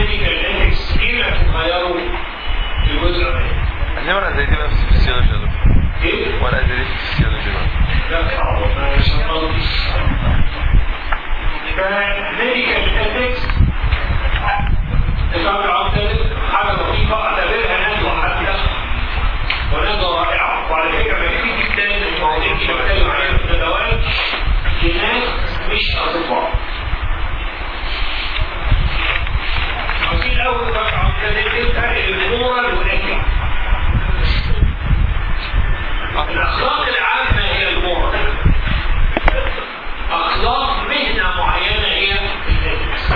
الميديكال انكس ايه اللي هتغيروا في الجزء الاولاني؟ احنا ورقة زي دي بقى في الفسيولوجي يا دكتور ايه؟ ورقة زي دي في الفسيولوجي بقى لا صعب انا مش هنقضي فميديكال انكس تتابع حاجه لطيفه اعتبرها ندوه حتى وندوه رائعه وعلى فكره بكتير جدا المواضيع اللي بتكلم عليها في الندوات لناس مش اطباء عايزين الاول نرجع ايه الفرق بين المورال والاكل الاخلاق العامه هي المورال اخلاق مهنه معينه هي الإثكس.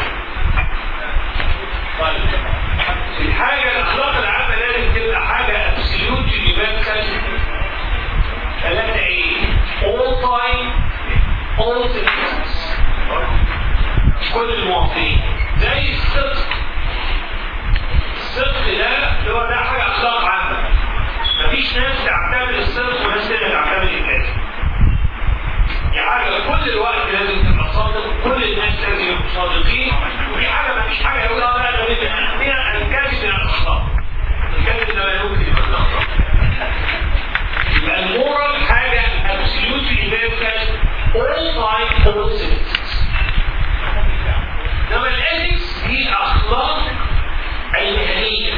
طيب الحاجه الاخلاق العامه لازم تبقى حاجه ابسوليوت يونيفرسال ثلاثه ايه؟ all time all citizens كل المواطنين زي الصدق الصدق ده اللي هو ده حاجه اخلاق عامه مفيش ناس تعتبر الصدق وناس تانية تعتبر الكذب دي حاجه كل الوقت لازم تبقى صادق كل الناس لازم يبقوا صادقين ودي حاجه مفيش حاجه يقول اه لا ده من الكذب من الاخلاق الكذب ده لا يمكن يبقى من الاخلاق يبقى المورال حاجه absolutely universal all time all citizens انما الاثكس دي اخلاق المهنيه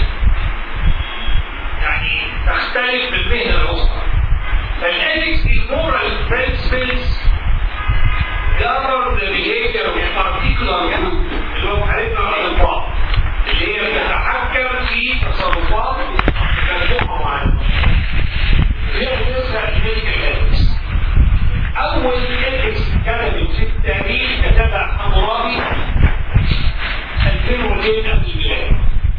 يعني تختلف من مهنه لاخرى فالاثكس دي moral principles govern the behavior of a particular group اللي هو حالتنا الاطباء اللي هي بتتحكم في تصرفات مجموعه معينه هي بتسمى الميديكال اثكس اول اثكس كتبت في التاريخ كتبها حمورابي 2002 قبل الميلاد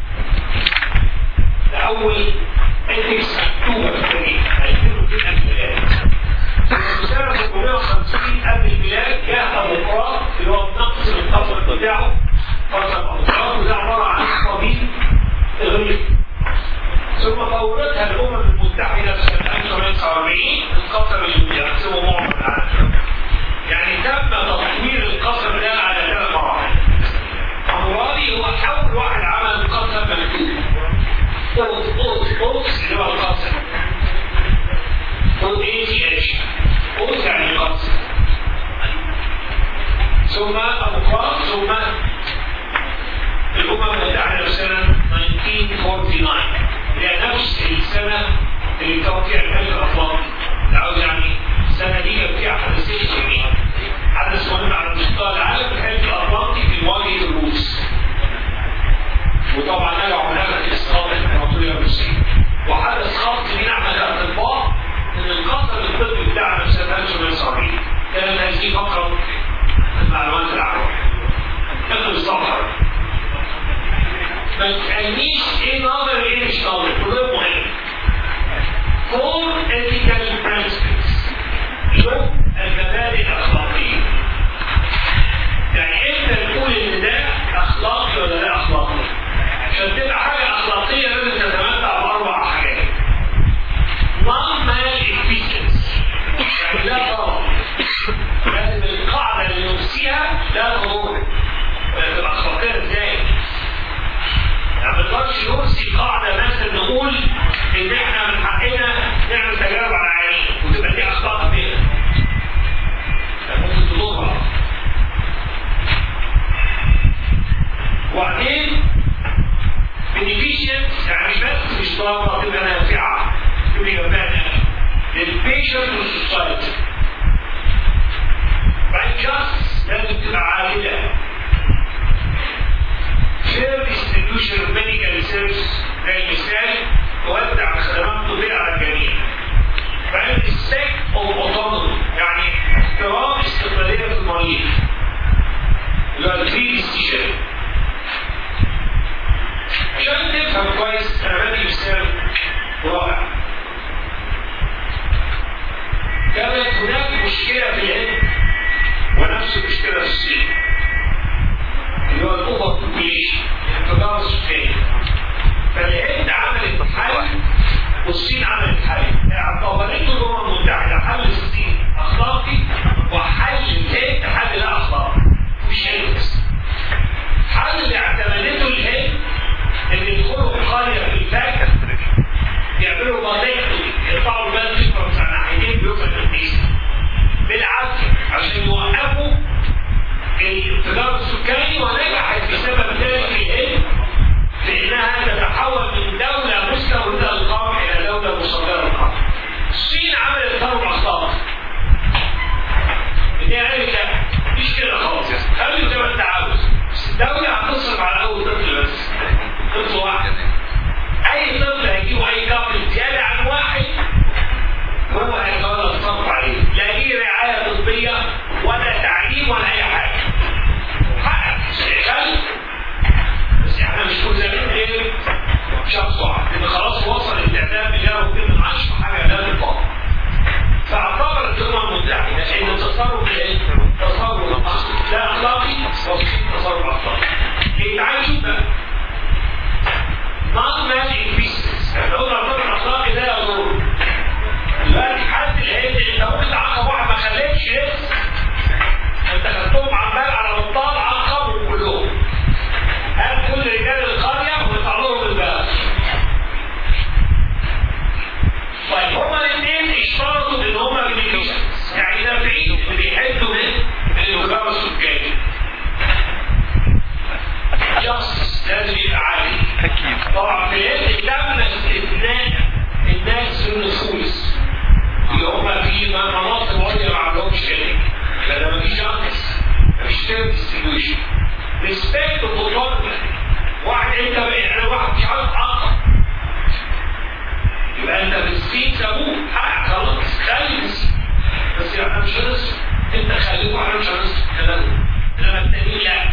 ده اول اثكس مكتوبه في التاريخ 2002 قبل الميلاد في سنه 750 قبل الميلاد جاء ابو قراط اللي هو النقص من القصر بتاعه قصر ابو قراط وده عباره عن طبيب اغريقي ثم طورتها الامم المتحده في سنه 1949 القصر اللي بيقسمه معظم العالم يعني تم تطوير القصر ده على ثلاث مراحل حمورابي هو اول واحد عمل قصر ملكي قوس قوس قوس اللي هو القصر قوس اي تي اتش قوس يعني قصر ثم ابو قراط ثم الامم المتحده في سنه 1949 هي نفس السنه اللي كان فيها الحلف الاطلنطي عاوز يعني السنه دي كان فيها حدثين مهمين حدث مهم على مستوى العالم الحلف الاطلنطي في مواجهه الروس وطبعا نجحوا من هذا اسقاط الامبراطوريه الروسيه وحدث خاص بينا احنا كاطباء ان القصر الطبي بتاعنا في سنه 1970 كانت هذه فقره المعلومات العامه كانت الصفحه ما تسالنيش ايه نظر ايه مش نظر كلهم مهم فور ethical principles شوف المبادئ الاخلاقيه يعني انت تقول ان ده اخلاقي ولا لا اخلاقي عشان تبقى حاجه اخلاقيه لازم تتمتع باربع حاجات non malefacence يعني لا ضرر لازم القاعده اللي نفسيها لا تضر تبقى اخلاقيه ازاي؟ يعني ما نقدرش نرسي قاعده مثلا نقول ان احنا من حقنا نعمل تجارب على عينين وتبقى دي اخطاء فيها ممكن تضرها وبعدين beneficent يعني بس مش ضاره تبقى نافعه تبقى جنبها للبيشنت والسوسايتي بعد جاست لازم تبقى عادله fair distribution of medical service زي المثال توزع الخدمات الطبية على الجميع. بعدين respect of autonomy يعني احترام استقلالية المريض. اللي هو الفري استشاري. عشان تفهم كويس انا بدي مثال رائع. كانت هناك مشكلة في الهند ونفس المشكلة في الصين. اللي هو الاوفر بوبيليشن الانفجار السكاني فالهند عملت حل والصين عملت حل اعتبرته الامم المتحده حل الصين اخلاقي وحل الهند حل لا اخلاقي مش هند بس الحل اللي اعتمدته الهند الانفجار السكاني ونجحت بسبب ذلك الهند في انها تتحول من دوله مستورده القمح الى دوله مصدره القمح. الصين عملت ثوره اخلاقي. ان هي قالت لا مفيش كده خالص خلي زي ما انت عاوز بس الدوله هتصرف على اول طفل بس طفل واحد اي طفل هيجيبه اي كابل زياده عن واحد هو هيتولى الصرف عليه لا ليه رعايه طبيه ولا تعليم ولا اي حاجه حقك خلي بس احنا مش ملزمين ايه شخص واحد لان خلاص وصل التعداد مليار واتنين من عشرة حاجه لا تطاق فاعتبرت الامم المتحده ان التصرف الايه؟ تصرف لا اخلاقي وصيغه تصرف اخلاقي. إيه تعال شوف بقى not magic pieces احنا قلنا التصرف الاخلاقي ده يضر دلوقتي حد الهند انت ممكن تعاقب واحد ما خلفش لسه انت خدتهم عمال على بطال عاقبهم كلهم هات كل رجال القريه ويطلع لهم الباب طيب هما الاثنين اشترطوا ان هما بنيجيشنز يعني نافعين اللي بيحدوا من الانفجار السكاني جاستس لازم يبقى عالي اكيد طبعا في الهند تم استثناء الناس من النفوس اللي هم في مناطق معينه ما عندهمش كده لان مفيش جاستس مفيش فير ديستريبيوشن ريسبكت اوتونومي واحد انت انا واحد مش عارف اقرا يبقى انت مسكين سابوه حقك خلاص خلص بس احنا مش هنصرف انت خليه واحنا مش هنصرف كلام انما التانيين لا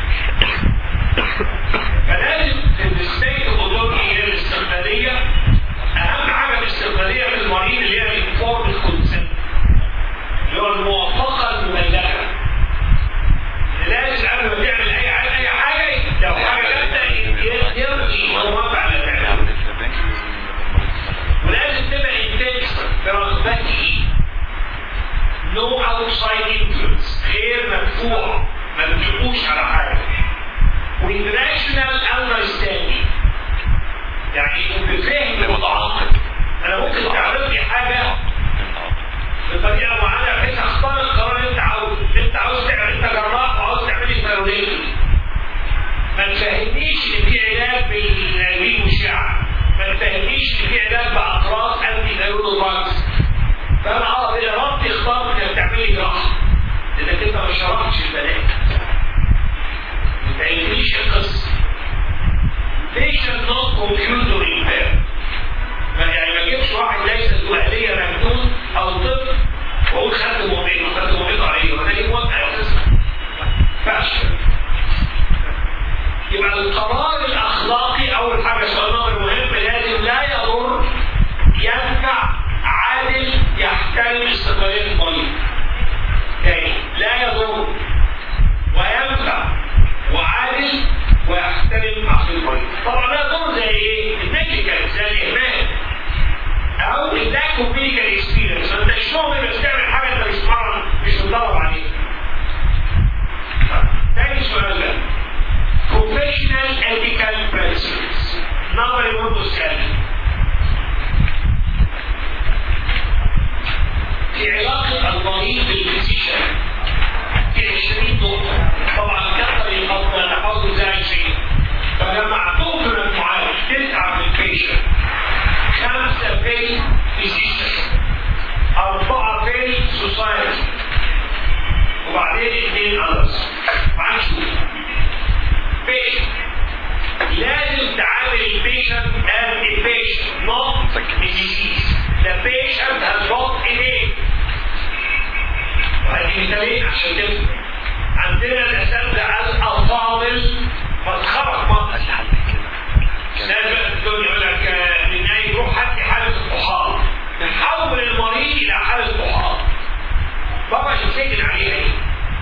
فلازم الستيت اوتونومي هي الاستقلاليه اهم حاجه الاستقلاليه في المريض اللي هي الانفورد كونسنت اللي هو الموافقه المبلغه لازم قبل ما تعمل اي حاجه اي حاجه لو حاجه جامده يرضي هو موافق على تعملها ولازم تبقى انتنس برغبته نو اوتسايد انفلونس غير مدفوع ما تدفعوش على حاجه وانترناشونال اندرستاندينج يعني بفهم متعاقد انا ممكن تعرض لي حاجه بطريقه معينه بحيث اختار القرار اللي انت عاوزه انت عاوز تعمل انت جراح وعاوز تعملي ستيرويد ما تفهمنيش ان في علاج بالعلم والشعب ما تفهمنيش ان في علاج باقراص انتي ثيرويد دراجز فانا اه بارادتي اخترت انك تعملي جراحه لانك انت ما شرحتش البنات ما تعلمنيش القصه patient not computer impaired ما يعني ما اجيبش واحد ليس ذو آلية مجنون او طفل واقول خدت موبيل وخدت موبيل عليه وانا ليه موافق اساسا فاشل يبقى القرار الاخلاقي اول حاجه سؤال مهم لازم لا يضر ينفع عادل يحترم استقلاليه المريض تاني لا يضر وينفع وعادل ويحترم عقل المريض طبعا لا يضر زي ايه؟ النيجليكال زي الاهمال او اللاك اوف ميديكال اكسبيرينس فانت مش مؤمن بس تعمل حاجه انت مش مرة مش متدرب عليها تاني سؤال بقى professional ethical principles نظري برضه سؤال في علاقة المريض بالفيزيشن في 20 نقطة طبعا كثر الأفضل نحفظه زي 20 فجمعتهم في مجموعات تسعة في البيشن خمسة في فيزيشن أربعة في سوسايتي وبعدين اثنين أدرس معاك شوف patient لازم تعامل البيشنت as a patient not a disease the patient has got a name وهذه مثالين عشان تفهم عندنا الاساتذه الافاضل مسخره في مصر لازم الدنيا يقول لك النايم روح هات لي حاله الطحال نحول المريض الى حاله طحال بابا يتسجن عليها ايه؟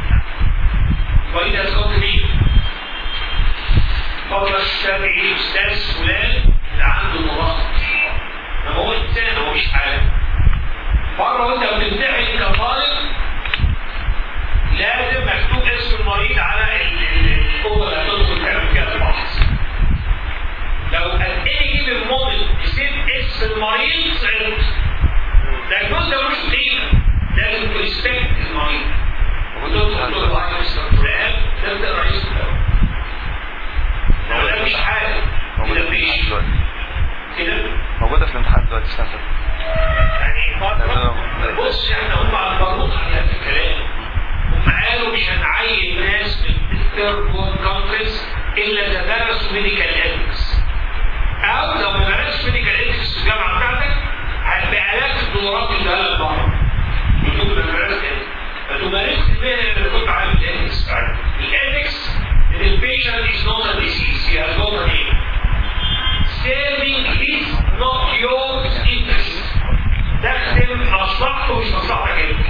وإذا كنت مين؟ فضل الشافعي استاذ فلان اللي عنده مراهق ما هو انسان هو مش حاله مره وانت بتمتحن كطالب لازم مكتوب اسم المريض على القوه اللي هتدخل تعمل فيها الفحص لو قد ايه جيب الموديل نسيت اسم المريض سقطت ده الجزء ده ملوش قيمه لازم تريسبكت المريض وتدخل تقول له عايز فلان ده الا اذا درسوا ميديكال ايثكس او لو ما درستش ميديكال ايثكس في الجامعه بتاعتك هتبقى الاف الدولارات اللي لها بره بدون ما درست فتمارس المهنه اللي كنت عامل الايثكس بتاعتك الايثكس ان البيشنت از نوت ا ديزيز هي نوت ا ايه saving his not your interest تخدم مصلحته مش مصلحتك انت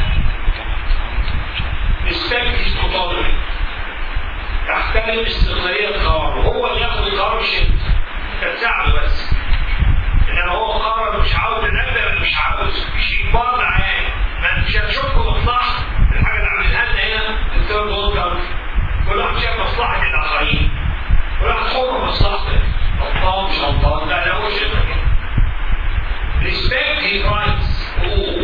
respect his autonomy تحترم استقلالية قراره هو اللي ياخد القرار مش انت انت تساعده بس انما هو قرر مش عاوز ينبه مش عاوز مش اجبار معاه ما انت مش هتشوف مصلحه الحاجه اللي عاملها لنا هنا الثيرد وورلد كونتري كل واحد شايف مصلحه الاخرين كل واحد حر مصلحته غلطان مش غلطان لا لا هو شايفها كده respect his rights حقوقه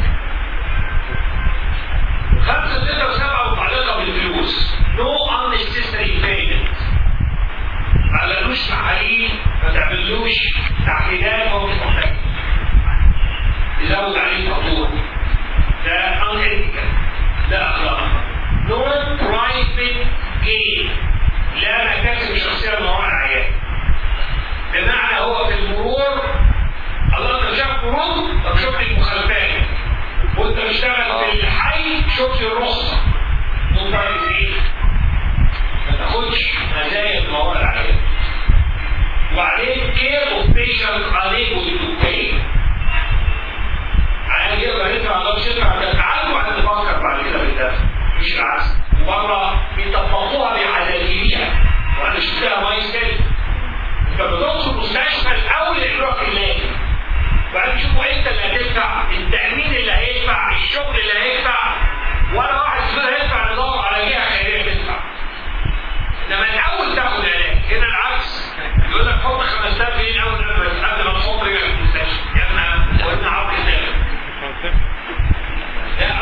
خمسة ستة وسبعة متعلقة بالفلوس no unnecessary payment ما تعملوش محاليل ما تعملوش تحديدات هو مش محتاج يزود عليه فاتورة ده unethical ده أخلاق no private gain لا مكاسب شخصية من وراء العيان بمعنى هو في المرور الله انت شاف مرور طب شوف لي المخالفات وانت بتشتغل في الحي شوف لي الرخصه نو برايفت ايه ما تاخدش مزايا من وراء العيان وبعدين كير اوف بيشنت unable to pay عيان يقدر يدفع لو مش يدفع ده تعالوا على تفكر بعد كده بالدفع مش العكس ومره بيطبقوها بعدديها وانا شفتها مايس كده انت بتدخل مستشفى الاول يعملوها علاج وبعدين يشوفوا انت اللي هتدفع التامين اللي هيدفع الشغل اللي هيدفع ولا واحد فينا هيدفع ندور على جهه خيريه تدفع انما الاول تاخد علاج هنا العكس يقول لك حط 5000 جنيه الاول قبل قبل ما تحط رجلك في المستشفى يا ابني وابن عبد الله يا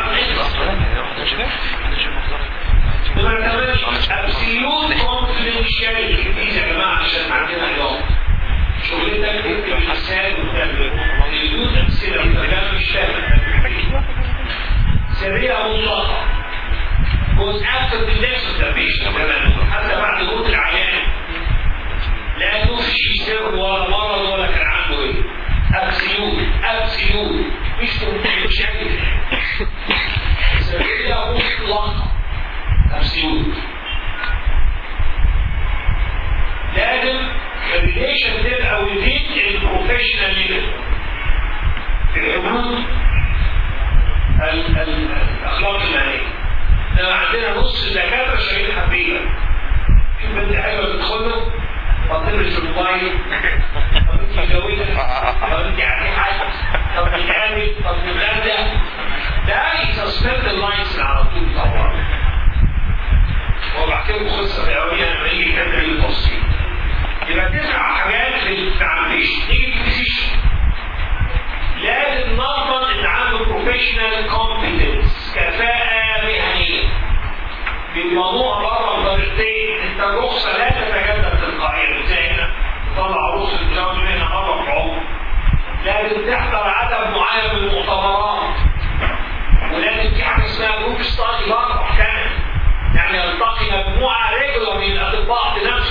ابني ابسوليوت كونفدينشاليتي دي يا جماعه عشان عندنا اليوم شغلتك تكتب الحساب وتعمل اليوت امثله وكلام مش فاهم سريه مطلقه goes after the death of the patient كمان حتى بعد موت العيان لا تفشي سر ولا مرض ولا كان عنده ايه ابسوليوت ابسوليوت مش كونفدينشاليتي سريه مطلقه ابسوليوت لازم الريليشن تبقى وذين البروفيشنال ليفل في الحدود الاخلاق الماليه احنا عندنا نص الدكاتره شغالين حبيبه في بنت حلوه تدخل له ما تطلبش في الموبايل طب انت متجوزه طب انت عندك حد طب بتتعامل طب بتتغدى ده يسسبند اللاينز على طول طبعا وبحكي لكم قصه قوي انا لما يجي كده التفصيل يبقى تسع حاجات في التعامليشن نيجي للفيزيشن لازم نضمن ان عنده بروفيشنال كومبتنس كفاءه مهنيه بيضمنوها بره بطريقتين انت الرخصه لا تتجدد تلقائيا زي هنا تطلع رخصه تجاوز منها مره في العمر لازم تحضر عدد معين من المؤتمرات ولازم في حاجه اسمها جروب ستادي بره كمان يعني يلتقي مجموعه ريجولار من الاطباء بنفس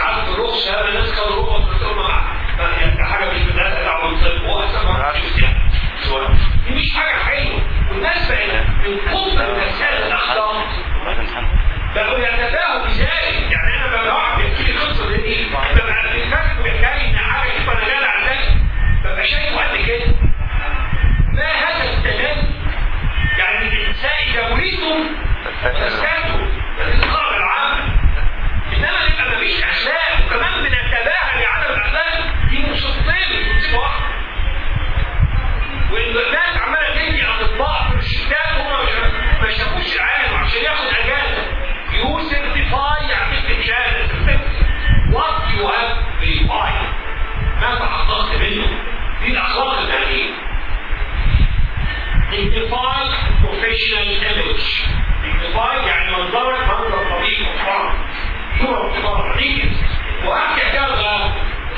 ساعات في الرخص هذا الناس كانوا رخص بتقول ما يعني حاجه مش بتاعتها دعوه بالطب هو اصلا ما عرفش يعني دي مش حاجه حلوه والناس بقت من كتر مسائل الاخلاق بقوا يتفاهموا بذلك يعني انا ببقى واحد بيحكي لي قصه زي دي ببقى فاكر بيحكي لي ان حاجه شوف انا جاي على ذلك ببقى شايفه قد كده ما هذا التنازل يعني الانسان جولته مسكنته الاصرار العام انما يبقى مفيش اخلاق وكمان بنتباهى لعدم الاخلاق دي مصيبتين مصيبه واحده وان الناس عماله تدي اطباء في الشتات هم ما شافوش العالم عشان ياخد اجازه يو سيرتيفاي يعني تكتب شهاده وات يو هاف فيريفاي ما تحققت منه دي الاخلاق الاليه dignified professional image dignified يعني منظرك منظر طبيعي محترم صورة محترمة دي واحكي حكاية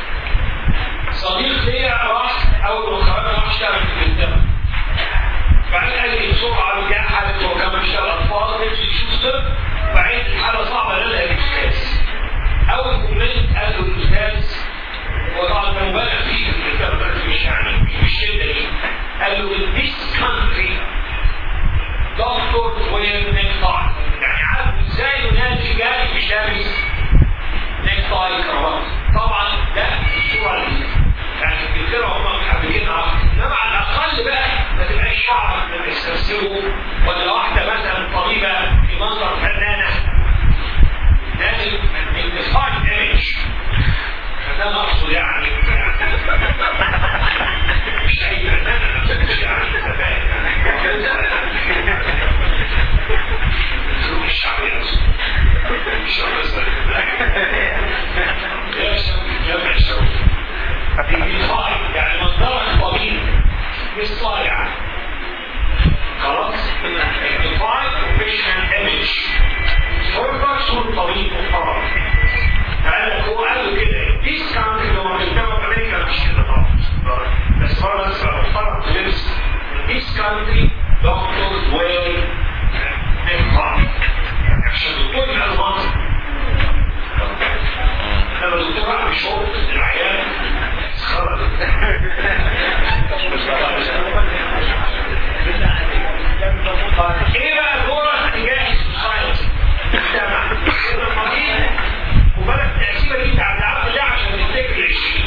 صديق ليا راح اول ما خرج راح اشتغل في الجامعة بعدين قال لي بسرعة رجع حالته هو كان بيشتغل اطفال نفسه يشوف طب بعدين الحالة صعبة لا لا الاستاذ اول كومنت قال له الاستاذ وطبعا كان مبالغ فيه في الكتاب بس مش يعني مش الشده دي قال له in this country doctors wear necktie يعني عارف ازاي الناس جاي مش لابس necktie كراvat طبعا ده الصوره دي يعني انجلترا هم محببينها انما على الاقل بقى ما تبقاش شعرك ما بيسترسلوا ولا واحده مثلا طبيبه في منظر فنانه لازم dignified image فده نقصه يعني مش اي فنانه مش يعني انت فاهم الفنون الشعبيه مش بس جمع الشوك dignified يعني منظرك طبيعي مش صايع خلاص dignified professional image صورتك صورة طبيب محترم فقال لك هو قال له كده ديس كانتري لو بنتكلم في امريكا مش كده طبعا بس بره بس بقى محترم في لبس ديس كانتري دكتور وير نقطع عشان الدكتور يبقى المنطق لما الدكتور عم يشوف العيان خرج ايه بقى دورك تجاه السوسايتي المجتمع المريض وبلد التقسيمه دي بتاعت العبد ده عشان نفتكر العشرين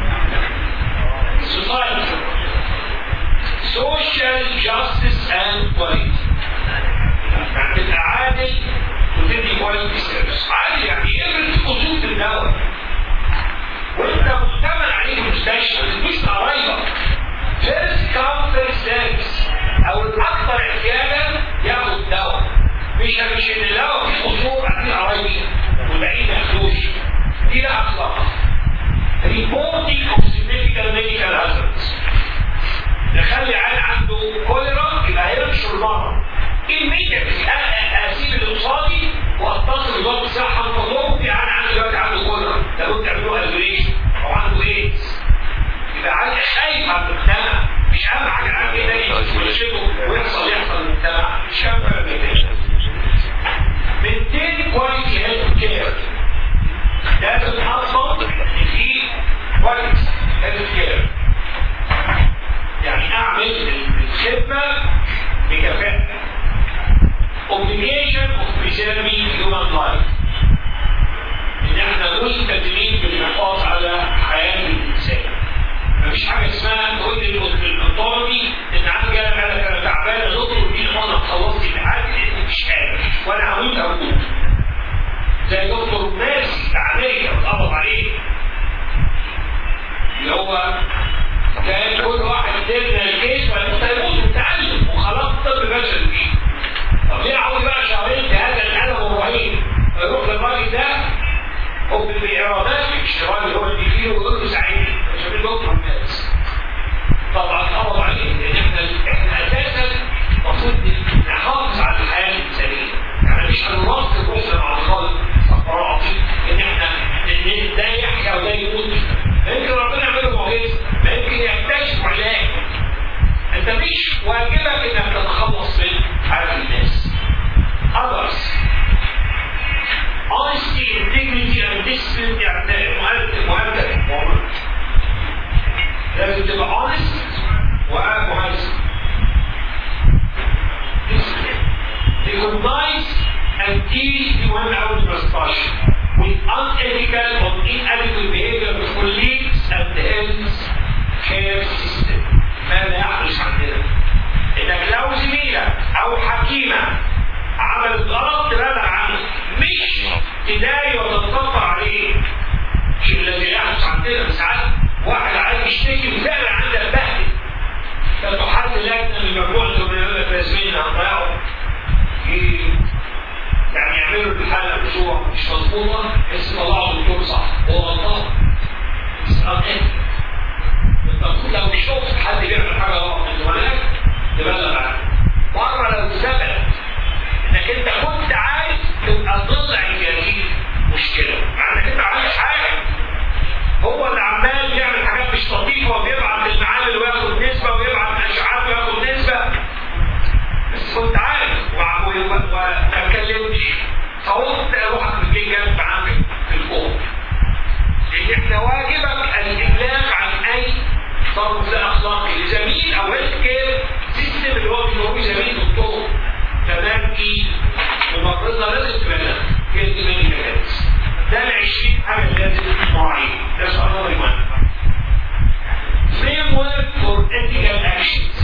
society social justice and quality يعني تبقى عادل وتدي كواليتي سيرفيس عادل يعني افرض خطوط الدواء وانت مؤتمن عليه المستشفى ما تدوش قرايبك فيرست كام فيرست سيرفيس او الاكثر احتياجا ياخد دواء مش مش ان الدواء فيه قصور عندي قرايبي والباقيين ما ياخدوش دي لا اخلاق reporting of significant medical hazards نخلي عيل عنده كوليرا يبقى هينشر المرض immediately انا اسيب الاقتصادي واتصل بوزاره الصحه الفضول في عيل عنده دلوقتي عنده كوليرا لابد تعملوا ايزوليشن او عنده ايدز يبقى عيل خايف على المجتمع مش اهم حاجه العيل كده يشيله ويحصل يحصل المجتمع مش اهم حاجه كده maintain quality health care لازم اضمن ان في كواليتي هيلث كير يعني اعمل الخدمه بكفاءه obligation of preserving human life ان احنا ملتزمين بالحفاظ على حياه الانسان مفيش حاجه اسمها تقول لي الاوتونومي ان عندي انا انا انا تعبان اطلب دي وانا خلصت الحاجه لان مش قادر وانا هموت هموت زي دكتور ناس في امريكا اتقبض عليه اللي هو كان كل واحد سيبنا الجيش وانت يموت وتعلم وخلاص الطب فشل فيه طب ليه عاوز بقى شهرين في هذا الالم الرهيب فيروح للراجل ده هو بالارادات مش الراجل هو اللي فيه ويقول له ساعدني عشان الدكتور الناس طبعا اتقبض عليه لان احنا احنا اساسا المفروض نحافظ على الحياه الانسانيه يعني مش هنوصل روحنا مع الخالق الصفراء ان احنا ان ده يحيا وده يموت يمكن ربنا يعمله معجزه ما يمكن يكتشف علاج انت مش واجبك انك تتخلص من حال الناس others honesty في انتجريتي اند ديسبلين يعني مؤدب مؤدب لازم تبقى اونست وقاعد مهندس recognize and deal دي مهمة أوي في البرزنتيشن with unethical or inadequate behavior of colleagues and the health care system ماذا يحدث عندنا؟ إنك لو زميلك أو حكيمة عملت غلط تبلغ عنه مش تداري وتتطبع عليه مش الذي يحدث عندنا ساعات واحد عايز يشتكي وفعلا عندها بهدل فتحل لجنه من مجموعه زملاء الفاسدين هنضيعه يعني يعملوا الحاله بصوره مش مظبوطه بس يطلعوا الدكتور صح هو غلطان بس المفروض لو شفت حد بيعمل حاجه غلط من زملائك تبلغ عنه مره لو ثبت انك انت كنت عايز تبقى ضلع الجليل مشكله مع انك انت عامل حاجه هو اللي عمال يعمل حاجات مش لطيفه وبيبعت المعامل وياخد نسبه ويبعت اشعاعات وياخد نسبه بس كنت عارف وما اتكلمتش فقلت روحك بالليل جنب عندك في الفوق لان احنا واجبك الابلاغ عن اي تصرف لا اخلاقي لزميل او هيلث كير سيستم اللي هو بيسموه زميل دكتور تماركي ممرضه لازم تبلغ هي دي ميديكال ده ال 20 حاجه اللي لازم تراعيها ده سؤال نمبر 1 framework for ethical actions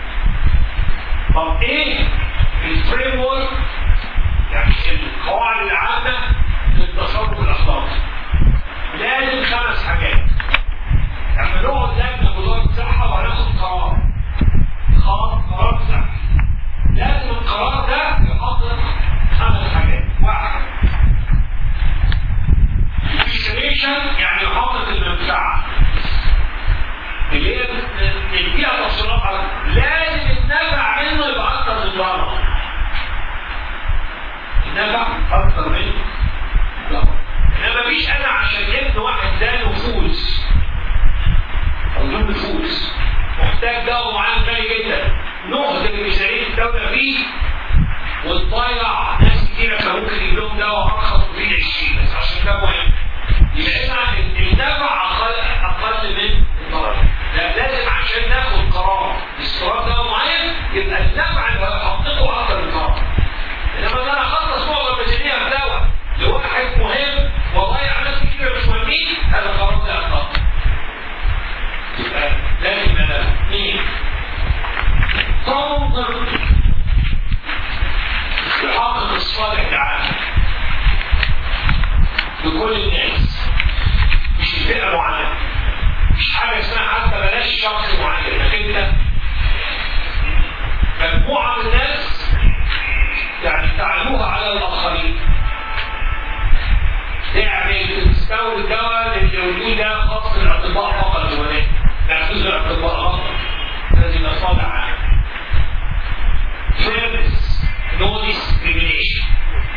طب ايه الفريم ورك يعني القواعد العامه للتصرف الاخلاقي لازم خمس حاجات لما نقعد لجنه وزاره الصحه وهناخد قرار قرار قرار صحي لازم القرار ده يحقق خمس حاجات واحد الفيكسيشن يعني يحقق المنفعه اللي هي نديها تفصيلات لازم النفع منه يبقى اكتر من الضرر النفع اكتر من الضرر انما مفيش انا عشان ابن واحد ده نفوذ او له نفوذ محتاج دواء معين غالي جدا نهدر ميزانيه الدوله فيه ونضيع ناس كتيره كان ممكن يجيب لهم دواء ارخص من 20 بس عشان ده مهم يبقى هنا النفع اقل اقل من الضرر لا لازم عشان ناخد قرار استيراد دواء معين يبقى النفع اللي هيحققه اكتر من الضرر انما ان انا اخلص معظم الميزانيه في دواء لواحد مهم واضيع ناس كتير مش مهمين هذا قرار لا اخطاء يبقى لازم انا اثنين تنظر يحقق الصالح العام لكل الناس مش الفئه معينه مش حاجه اسمها حتى بلاش شخص معين انك انت مجموعه من الناس يعني تعلوها على الاخرين تعمل تستورد دواء اللي وتقول ده خاص بالاطباء فقط الولاد لا تزرع الاطباء فقط لازم يصالح عام fairness no discrimination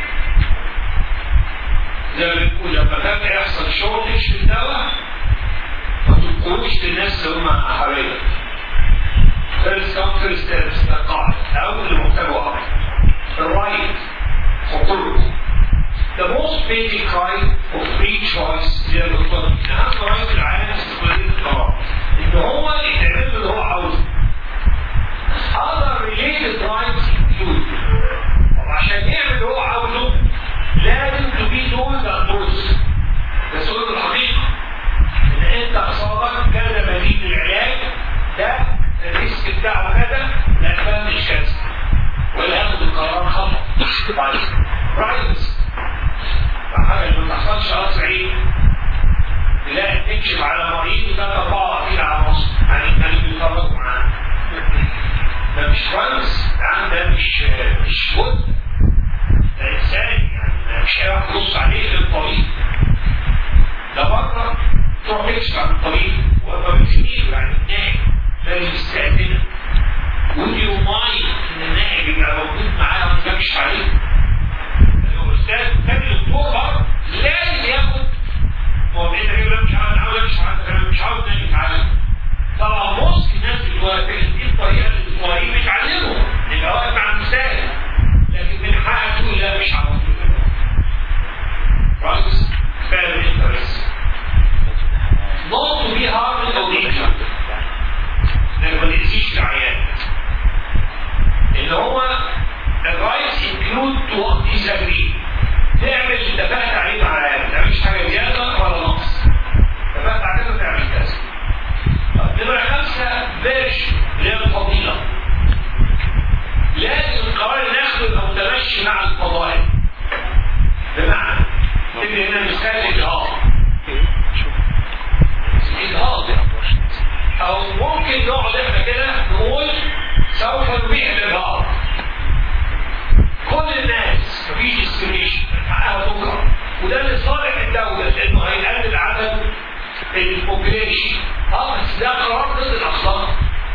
زي ما بنقول لما فجأة يحصل شورتج في الدواء ما تقولوش للناس اللي هم حبايبك فيرست كام فيرست سيرفيس القاعدة أو اللي محتاجه أكتر الرايت حقوقكم The most basic right of free choice هي الأوتونومي أهم رايت العالم استقلالية القرار إن هو يعمل اللي هو عاوزه other related rights include وعشان يعمل اللي هو عاوزه لازم to be told the truth ده سؤال الحقيقة إن أنت أصابك كذا بديل للعلاج ده الريسك بتاعه كذا لا مش كذا ولا ياخد القرار خطأ طيب رايتس حاجة اللي ما تحصلش راس عين تلاقي تكشف على مريض وده أربعة أخير على مصر يعني كانوا بيتفرجوا معاه ده مش كويس ده ده مش مش جزء ده انسان يعني مش هيعرف يبص عليه غير الطبيب ده بره تروح تكشف عن الطبيب وهو بيسميه يعني النائب لازم يستأذنك ودي يماي ان النائب يبقى موجود معاه وما يكشف عليه الاستاذ كان الدكتور بره لازم ياخد هو انت كده مش عاوز عاوز مش عاوز مش عاوز نائب يتعلم طبعا نص الناس اللي واقفين دي الطريقه اللي الصغيرين بيتعلموا يبقى واقف مع المثال لكن من حقك تقول لا مش عاوز رايت هنا نسخة الإجهاض الإجهاض أو ممكن نقعد إحنا كده نقول سوف نبيع الإجهاض كل الناس مفيش ديسكريشن حقها تكره وده لصالح الدولة لأنه هيقلل عدد البوبيليشن اه بس ده قرار ضد الأخلاق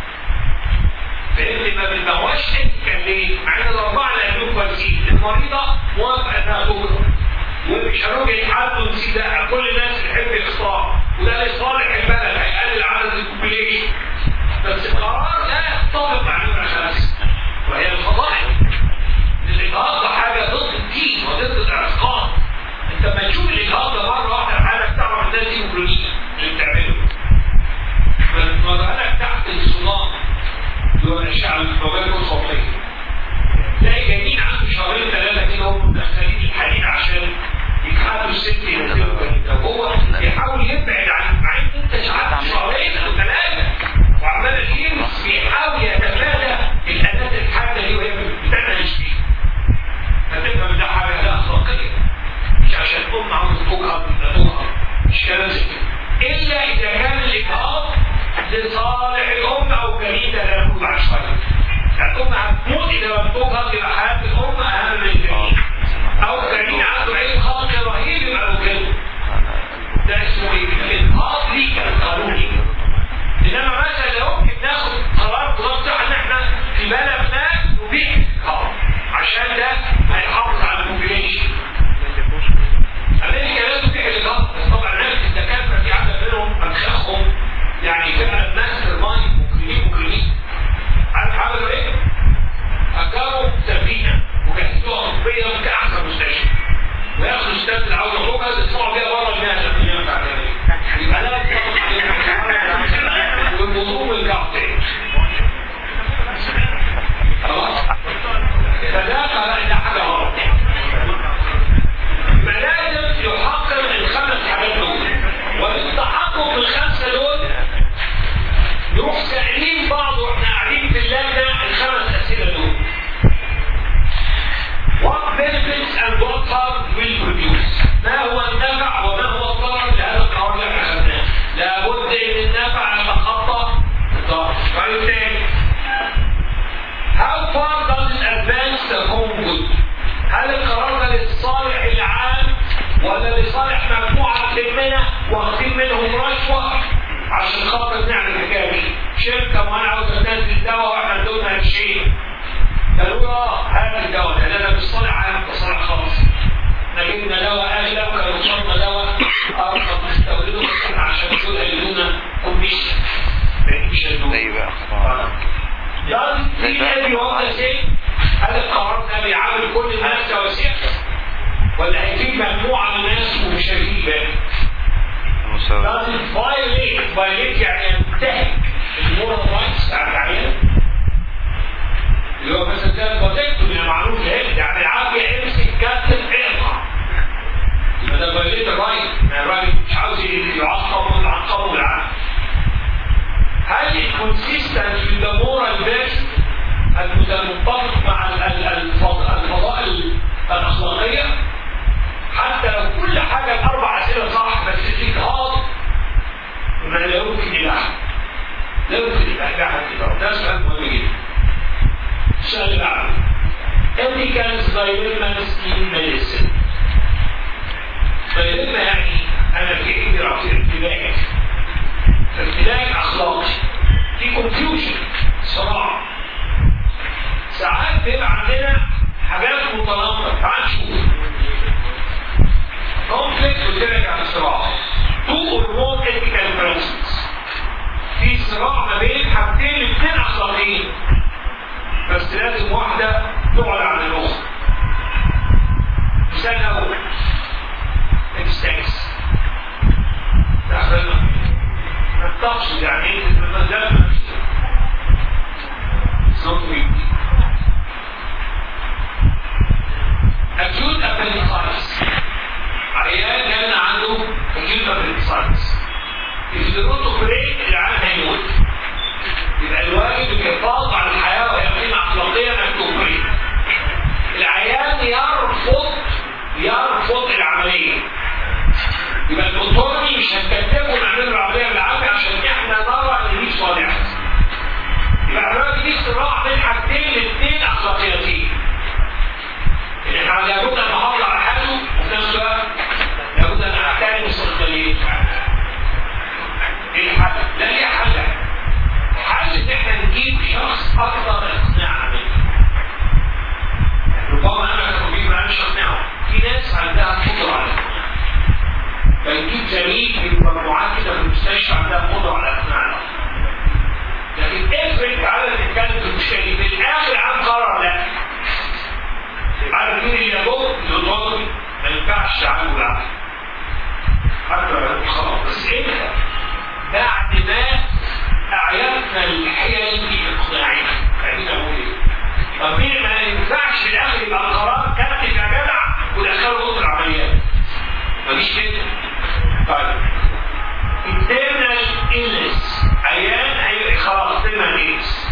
لان ما بنبقاش كان ليه؟ مع ان الاربعه اللي قالوا كويسين المريضه موافقه انها تكره ومش هنرجع يتحدوا ونسيب ده كل الناس بتحب الاخطاء وده لصالح البلد هيقلل عدد البوبيليشن بس القرار ده يتفق مع نمره خمسه وهي الفضائح الاجهاض ده حاجه ضد الدين وضد الاعتقاد انت لما تشوف الاجهاض ده مره واحده في حالك تعرف الناس دي مجرمين اللي بتعمله لما بالك تحت الصدام اللي هو الاشعه الفوقيه الصوتيه تلاقي جايين عنده شهرين ثلاثه كده هم مدخلين الحديد عشان يكحلوا الست ينزلوا كده وهو بيحاول يبعد عن مع ان انت قعدت شهرين او ثلاثه وعمال الجنس بيحاول يتفادى الاداه الحاده دي وهي بتنهج فيه فتفهم ده حاجه لا اخلاقيه مش عشان ام عاوزه تجهض تجهض مش كلام زي كده الا اذا كان الاجهاض لصالح الام او جريده لا نقول بعد شويه الام هتموت اذا لم تجهض يبقى حياه الام اهم من الجنين او جنين عنده عين خلق رهيب يبقى له كده ده اسمه ايه؟ الاجهاض ليك القانوني انما مثلا لو ممكن ناخد قرار توضح ان احنا في بلد ما نبيع الاجهاض عشان ده هيحافظ على البوبيليشن امريكا لازم تبيع الاجهاض بس طبعا ناس الدكاتره في عدد منهم امخاخهم يعني فعلا ماستر مايند مجرمين مجرمين عارف عملوا ايه؟ اجروا سفينه وجهزوها طبيا كاحسن مستشفى وياخدوا الستات اللي عاوزه تخرج يطلعوا بيها بره المهنه الدنيا بتاعت يبقى لا تطلق عليهم والوضوء والكعب تاني خلاص؟ فده خلاص ده حاجه غلط يبقى لازم يحقق الخمس حاجات دول وبالتحقق الخمسه دول نروح سائلين بعض واحنا قاعدين في اللجنه الخمس اسئله دول What benefits and what harm will produce؟ ما هو النفع وما هو الضرر لهذا القرار اللي احنا خدناه؟ لابد ان النفع يتخطى الضرر. السؤال الثاني How far does it advance the home good؟ هل القرار ده للصالح العام ولا لصالح مجموعة مننا واخدين منهم رشوة عشان خاطر نعمل الحكاية دي؟ شركة معينة عاوزة تنزل دواء واحنا ادونا شيء قالوا اه هات الدواء ده ده مش صالح عام ده صالح خاص احنا جبنا دواء اغلى وكانوا وصلنا دواء ارخص نستورده بس احنا عشان دول هيدونا كوميشن مش هيدونا ايوه بقى ده في نادي واحدة شيء هل القرار ده بيعامل كل الناس سواسية ولا هيجيب مجموعة من الناس ومش هيجيب باقي؟ المساواة does it violate violate يعني ينتهك المورال رايتس بتاع العيال اللي هو مثلا زي البروتكتور اللي معروف ليه يعني العافية يمسك كاتب اقطع يبقى ده violate الرايت يعني الراجل مش عاوز يعصب ويعصبه بالعافية هل الكونسيستنت في ذا مورال بيست المتفق مع ال- ال- الفض- الفضائل الاخلاقيه حتى لو كل حاجه الاربع اسئله صح بس الاجهاض ما لا يمكن اباحه لا يمكن اباحه الاجهاض ده سؤال مهم جدا السؤال اللي بعده Ethicals dilemmas in medicine dilemma يعني انا في حجره في ارتباك ارتباك اخلاقي في confusion صراع ساعات بيبقى عندنا حاجات متناقضه تعال نشوف conflict قلت عن الصراع two or more ethical principles في صراع ما بين حاجتين الاثنين اخلاقيين بس لازم واحده تقعد عن الاخرى مثال اول اكستنس دخلنا تقصد يعني ايه المدام صوت ويدي acute appendicitis عيان كان عنده acute appendicitis يفضلوا بريك العيان هيموت يبقى الواجب الحفاظ على الحياه وهي قيمه اخلاقيه انك تبريك العيان يرفض يرفض العمليه يبقى الاوتونومي مش هنكتبه ونعمله العمليه بالعافيه عشان احنا نرى ان دي صالحه يبقى دلوقتي دي صراع بين حاجتين الاثنين اخلاقيتين ان احنا لابد ان نحافظ على حاله وفي نفس الوقت لابد ان نعتني باستقلاليته ايه الحل؟ لا ليه حل حل ان احنا نجيب شخص اكثر اقناعا منه ربما انا كطبيب ما مش اقنعه في ناس عندها قدره على الاقناع فنجيب زميل من مجموعات كده في المستشفى عندها قدره على اقناع الاخر لكن افرض تعالى نتكلم في المشكله دي في الاخر عن قرار لا عارف مين اللي يجوب الاوتونومي ما ينفعش تعالوا بالعقل حتى لو خلاص بس امتى بعد ما اعيتنا الحيل في اقناعنا خلينا نقول ايه طب مين ما ينفعش في الاخر يبقى القرار كاتب يا جدع ودخله اوضه العمليات مفيش كده طيب internal illness عيان هيبقى خلاص تمام ايدز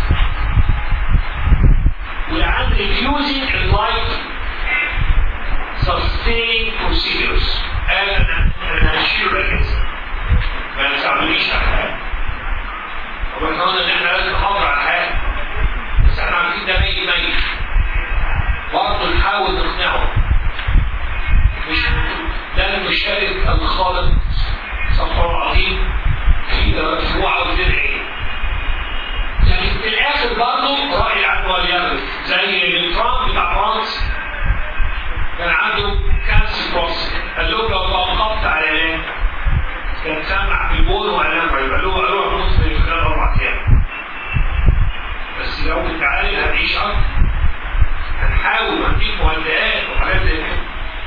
والعيان refusing in life sustaining procedures انا انا هشيل الجسم ما تساعدونيش على الحياه طب احنا قلنا ان احنا لازم نحافظ على الحياه بس احنا عارفين ده ميت ميت برضه نحاول نقنعه مش لن نشارك الخالق صفر العظيم في مجموعة وتدعي لكن في الآخر برضه رأي العدوى واليمن زي ترامب بتاع فرنسا كان عنده كانسر بروس قال له لو توقفت على العلاج كان سمع في البول وعلام يبقى له قالوا نص في خلال أربع أيام بس لو بتعالج هتعيش أكتر هنحاول هنديك مهدئات وحاجات زي كده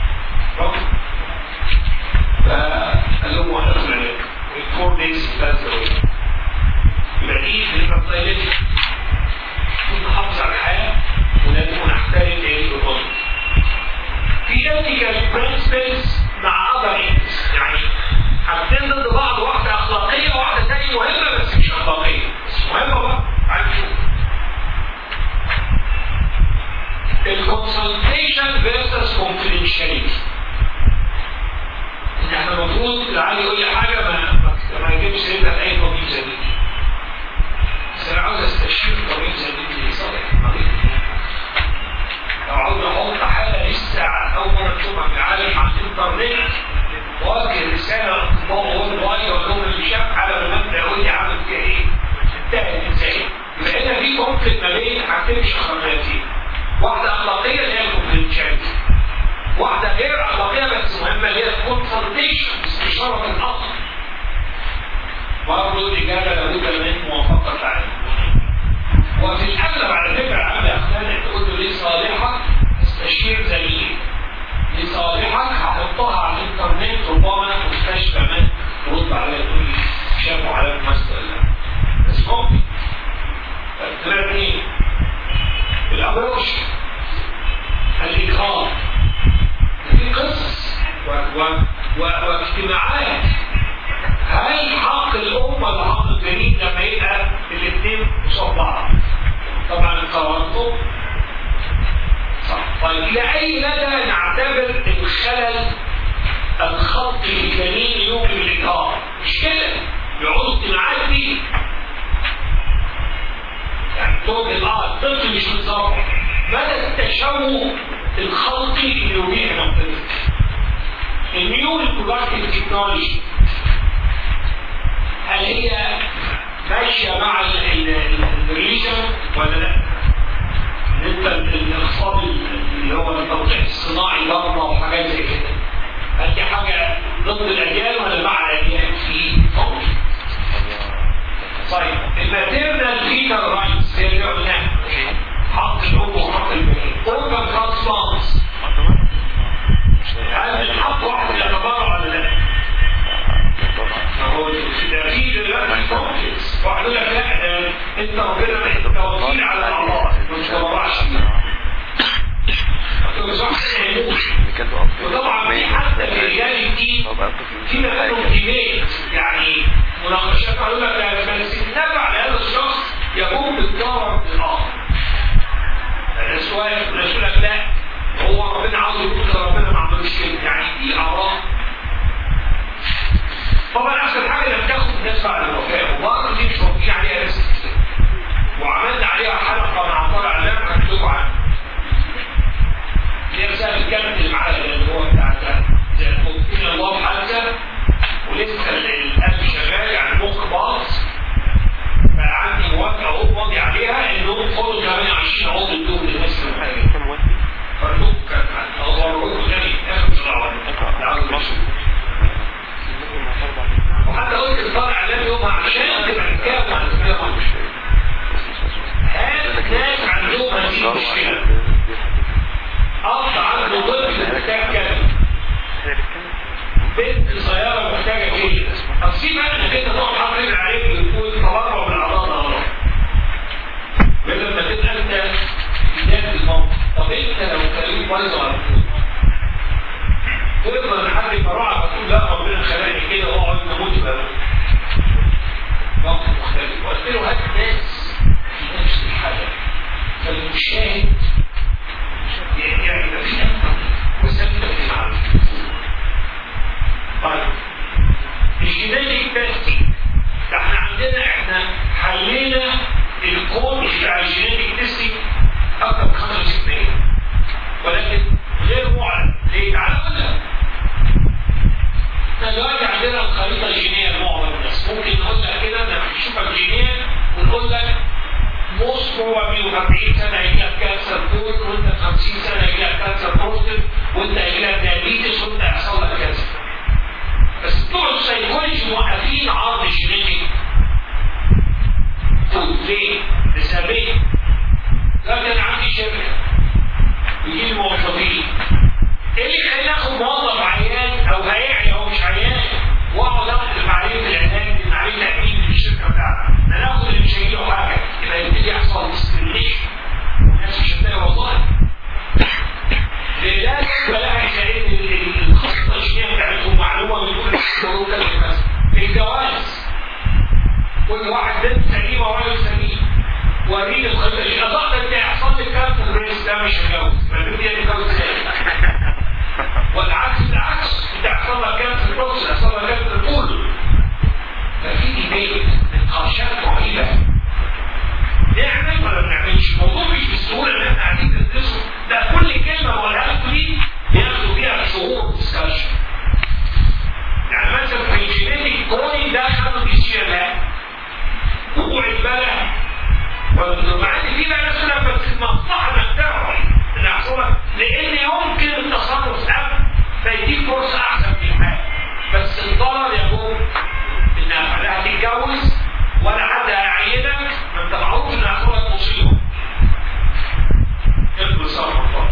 فقال لهم وقفوا العلاج فور دايز باس يبقى دي بنبقى طيب نحافظ على الحياه ولازم نحترم ايه الوطن في ethical principles مع other ends يعني حاجتين ضد بعض واحده اخلاقيه وواحده ثانيه مهمه بس مش اخلاقيه بس مهمه بقى عايز الكونسلتيشن فيرسس confidentiality ان احنا المفروض العالي يقول لي حاجه ما ما يجيبش سيرتها في اي طبيب زي دي بس انا عاوز استشير طبيب زي دي اللي صالح مريض لو عاوز احط حاله لسه اول مره تشوفها في العالم على الانترنت واجه رساله اطباء وورد وايد اقول لهم اللي شاف حاله بالمبدا يقول لي عامل فيها ايه؟ انتهت ازاي؟ يبقى هنا في كونفليكت ما بين حاجتين مش اخلاقيتين واحده اخلاقيه اللي هي الكونفليكشناليتي واحدة غير أخلاقية بس مهمة اللي هي الكونسلتيشن استشارة الأصل برضه الإجابة لابد من موافقة عليه وفي الأغلب على فكرة عامل أخلاق تقول له ليه صالحة استشير زميل لصالحك هحطها على الإنترنت ربما مستشفى ما ترد عليا تقول لي شافوا على المسألة بس ممكن ثلاثة اثنين الأبروش الإكرام في قصص و... و... و... واجتماعات هل حق الأمة ولا حق الجنين لما يبقى الاثنين قصاد بعض؟ طبعا قرارته صح طيب إلى أي مدى نعتبر الخلل الخطي الجنين يوجب الإجهاض؟ مش كده يقعدوا اجتماعات فيه يعني توجد اه الطفل مش متصرف مدى التشوه الخلقي اللي يبيع نقطته النيو البرودكتيف تكنولوجي هل هي ماشيه مع الريليجن ولا لا؟ انت الاقتصاد اللي هو التوقيع الصناعي بره وحاجات زي كده هل دي حاجه ضد الاديان ولا مع الاديان في ممكن طيب الماتيرنال فيتال رايتس هي اللي قلناها حق الام وحق البنين اورجان ترانسبلانتس هل الحق واحد يعتبره ولا لا؟ هو ده في دلوقتي كونفليكس واحد يقول لك لا انت ربنا التوكيل على الاعضاء مش تبرعش وطبعا في حتى في رجال الدين في مكانهم ديبيت يعني مناقشات قالوا لك بس النفع لهذا الشخص يقوم بالضرر للاخر السؤال يقول لك لا هو ربنا عاوز يقول ربنا ما عملوش كده يعني في اعراض الناس بعد الوفاه وبرضه دي مش موجودين عليها ناس كتير وعملنا عليها حلقه مع طارق علام هكتبوا عنها اللي هي مسألة الكابتن اللي معايا اللي هو بتاع ده زي الممكن الله حتى ولسه القلب شغال يعني المخ باظ بقى عندي موافقة اهو ماضي عليها انهم خدوا 28 عضو الدول للناس اللي معايا كم واحد؟ فالمخ كان هو غني اخر مش دعوة وحتى قلت لطارق علام يومها عشان تبقى الكام عن الكام هات ناس عندهم هذه المشكلة أرض عنده طفل محتاج كذا بنت صغيرة محتاجة كده طب سيب أنا كده تقعد حاطط رجل عليك وتقول تبرع بالأعضاء ده غلط بدل ما تبقى أنت بداية الموقف طب أنت لو كلمة بايظة على طول تفضل لحد ما روعك تقول لا ربنا خلاني كده واقعد نموت بقى موقف مختلف وقلت له هات ناس في نفس الحالة فالمشاهد يعني يبقى في أمل وسبب في المعرفة طيب الجينيتك تيستنج ده احنا عندنا احنا حلينا الكود بتاع الجينيتك تيستنج اكثر من 65 ولكن غير معلن ليه؟ تعالى اقول لك احنا دلوقتي عندنا الخريطه الجينيه لمعظم الناس ممكن نقول لك كده لما نشوفك جينيا ونقول لك موست بروبابلي 40 سنه هيجي لك كانسر كود وانت 50 سنه هيجي لك كانسر بروستات وانت هيجي لك دايابيتس وانت هيحصل لك كانسر بس بتوع السيكولوجي موقفين عرض جينيتي كود ليه؟ لسببين لكن انا عندي شركه بيجي لي موظفين ايه اللي يخليني اخد موظف عيان او هيعي او مش عيان واقعد اخد عليه في العلاج اللي عليه تامين من الشركه بتاعتي انا اخد اللي مش هيجيله حاجه يبقى يبتدي يحصل ديسكريميشن والناس مش هتلاقي وظائف لازم بلاقي لان الخطه الجينيه بتاعتهم معلومه بتقول الشروط مثلا في الجواز كل واحد بنت سليمه وراجل سليم وريني الخطه الجينيه اظن انت هيحصل لك كانسر بريس ده مش هتجوز فالبنت دي هتتجوز تاني والعكس بالعكس انت هيحصل لك كانسر بروس هيحصل لك كانسر كله ففي ديبيت نقاشات رهيبه نعمل ولا ما نعملش الموضوع مش بالسهوله اللي احنا قاعدين ندرسه ده كل كلمه بقولها لكم دي بياخدوا فيها شهور ديسكشن يعني مثلا في الجينيتك كودينج ده خدوا ديسيجن لا وقوع البلد مع ان في بقى ناس لما بس المصلحه انك تعرف ان يحصل لان يمكن التصرف قبل فيديك فرصه احسن في الحال بس الضرر يكون انها لا هتتجوز ولا حد هيعينك ما انت معروف ان هيحصل لك مصيبه ابن صبر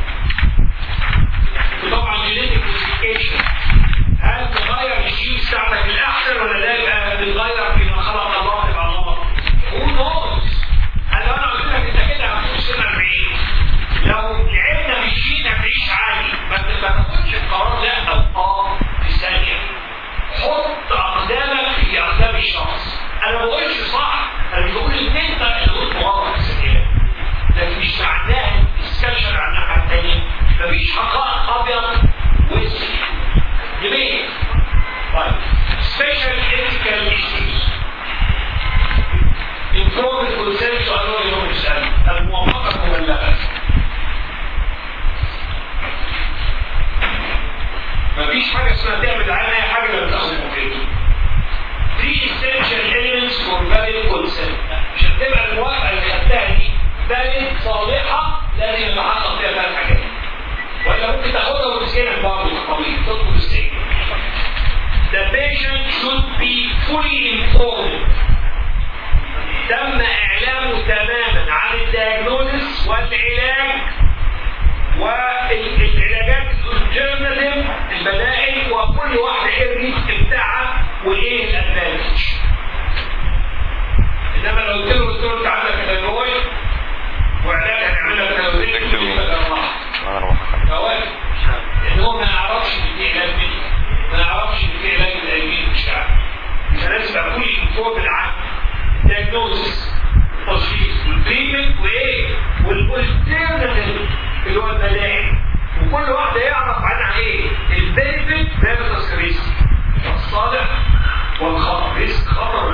وطبعا جينيتك موديفيكيشن هل تغير الجين بتاعتك الاحسن ولا لا يبقى بتغير فيما خلق الله تبقى غلط؟ هو نوز انا لو انا قلت لك انت كده هتكون سنه 40 لو لعبنا بالجين هتعيش عالي ما تاخدش القرار لا او اه في ثانيه حط اقدامك في اقدام الشخص انا ما بقولش صح انا مش بقول ان انت اللي قلت غلط الثانيه لكن مش معناها تستشعر على الناحيه الثانيه مفيش حقائق ابيض واسود جميل طيب special ethical issues informed consent سؤال يوم السؤال الموافقة مبلغة مفيش حاجة اسمها تعمل على أي حاجة لما تاخد موافقته three essential elements for valid consent عشان تبقى الموافقة اللي خدتها دي valid صالحة لازم يتحقق فيها ثلاث حاجات ولا ممكن تاخدها وتسكنها برضه في الطبيب تدخل السجن The patient should be fully informed تم اعلامه تماما عن الدياجنوزس والعلاج والعلاجات الالترناتيف البدائل وكل واحده ايه الريسك بتاعها وايه الادفانتج انما لو قلت له قلت له انت عندك ثيرويد وعلاج هنعمل لك ثيرويد انا اروح فوائد ان هو ما يعرفش ان في علاج منه ما يعرفش ان في علاج للقلبين مش عارف فلازم يبقى كل انفور بالعقل diagnosis تشخيص والتريتمنت وايه والالترناتيف اللي هو البدائل وكل واحده يعرف عنها ايه البينفيت فيرسس ريسك الصالح والخطر ريسك خطر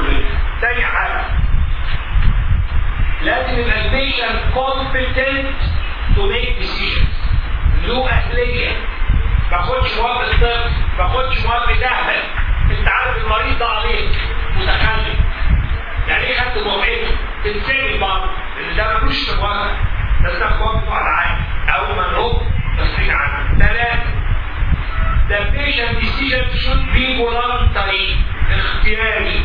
لازم يبقى البيشنت competent to make decisions له اهليه ما اخدش مواد الطب ما اخدش مواد تهبل انت عارف المريض ده عليك متخلف يعني ايه خدت موافقته؟ تتسجن برضه لان ده ملوش موافقه بس ده موافقه على عادي او منهوب تصريح عنه ثلاثه The patient decision should be voluntary اختياري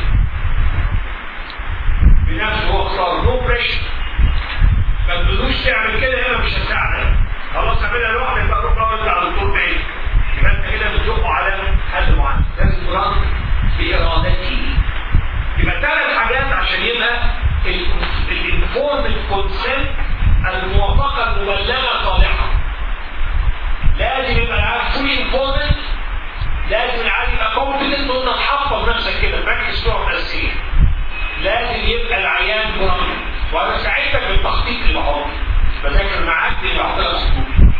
بنفسه هو اختار نو بريشر ما تقولوش تعمل كده هنا مش هتساعدك خلاص اعملها لوحدك بقى روح دور على دكتور تاني يبقى انت كده بتزقه على حل معين لازم ترد بارادته يبقى ثلاث حاجات عشان يبقى الانفورمد كونسنت الموافقه المبلغه صالحه لازم يبقى العيال فول انفورمد لازم العيال يبقى كومبتنت وانت تحفظ نفسك كده براكتس نوع الاساسيه لازم يبقى العيان مرضي وانا ساعدتك بالتخطيط اللي بحطه بذاكر معاك اللي بحطها سكوت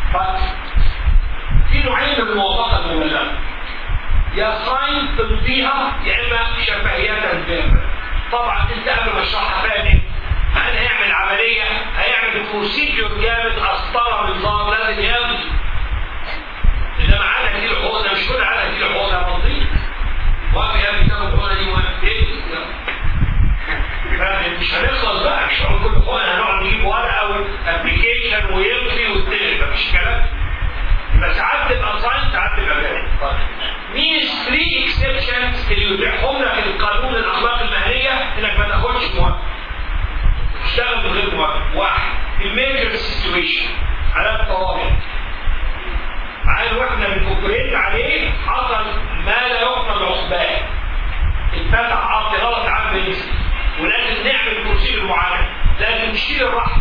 في نوعين من الموافقه المبلغه يا ساين تمضيها يا اما شفهيات بيرفكت طبعا انت قبل ما اشرحها فاهم هل هيعمل عمليه هيعمل بروسيجر جامد قسطره نظام لازم يمضي انما عادة كتير حقوقنا مش كل عادة كتير حقوقنا مضي واقف يا ابني تاخد حقوقنا دي واقف ايه مش هنخلص بقى مش هنقول كل حقوقنا هنقعد نجيب ورقه وابلكيشن ويمضي والتاني مفيش كلام بس ساعات تبقى ساين ساعات تبقى بارد مين الثري اكسبشنز اللي يبيعهم لك القانون الاخلاق المهنيه انك ما تاخدش موافقه تشتغل من غير موافقه واحد الميجر سيتويشن على الطوارئ عيل واحنا بنكوبريت عليه حصل ما لا يحمل عقباه اتفتح عرض غلط عن بنسي ولازم نعمل بروسيجر معين لازم نشيل الرحم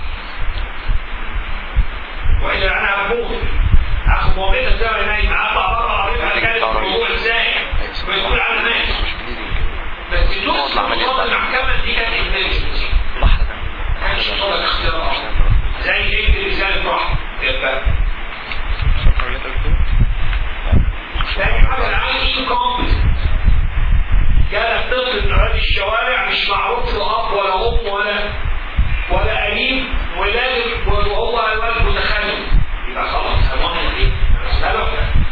والا انا هموت اخد موقعة الزمن نايم اطلع بره العربيه بعد كده الموضوع ازاي ويدخل على الناس بس نص قضاء المحكمه دي كانت انفيرجنسي كانش طلب اختيار زي ايه رساله رحمه يبقى تاني حاجه العيال انكومبتنت جالك طفل من اولاد الشوارع مش معروف له اب ولا ام ولا ولا قريب ولازم وهو الواد متخلف يبقى خلاص هنعمل ايه؟ مسألة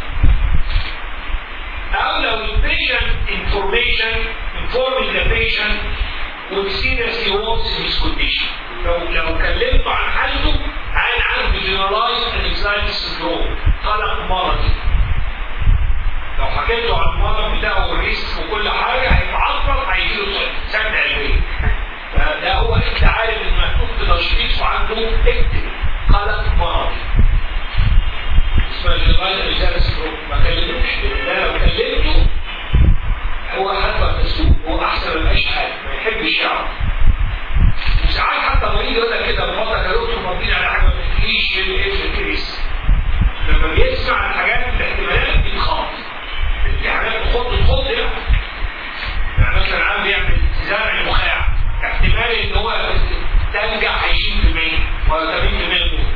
أو لو البيشنت information informing the patient would seriously worsen his condition لو لو كلمته عن حالته عن عنده generalized anxiety syndrome قلق مرضي لو حكيت له عن المرض بتاعه والريسك وكل حاجه هيتعطل هيجيله سكته قلبيه فده هو انت عارف ان مكتوب في تشخيص وعنده اكتب قلق مرضي اسمها جنرايز رساله سكروب ما كلمتش ده لو كلمته هو حتى تسوق هو احسن ما يبقاش حاجه ما يحبش يعرف وساعات حتى مريض يقول لك كده بفضلك يا دكتور مضيني على حاجه ما تحكيش ايه الكريس لما بيسمع الحاجات الاحتمالات بيتخاف في حاجات تخط تخط يعني يعني مثلا عم بيعمل زرع نخاع احتمال ان هو تنجح 20% ولا 80% منه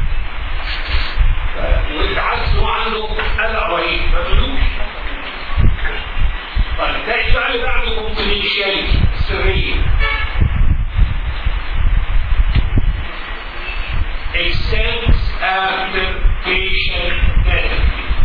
وانت حاسس ان هو عنده قلق رهيب ما تقولوش طيب ده السؤال اللي بعده كونفيدنشياليتي سريه extends after patient death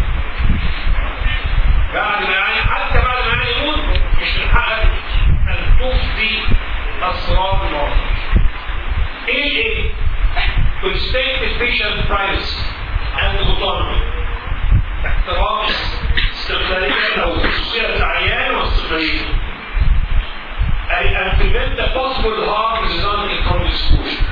بعد ما يعني حتى بعد ما يعني يموت مش من حقك ان تفضي اسرار المرض ايه ايه to respect the patient privacy and autonomy احترام استقلالية او خصوصية العيان واستقلاليته أي and prevent the possible harm resulting from exposure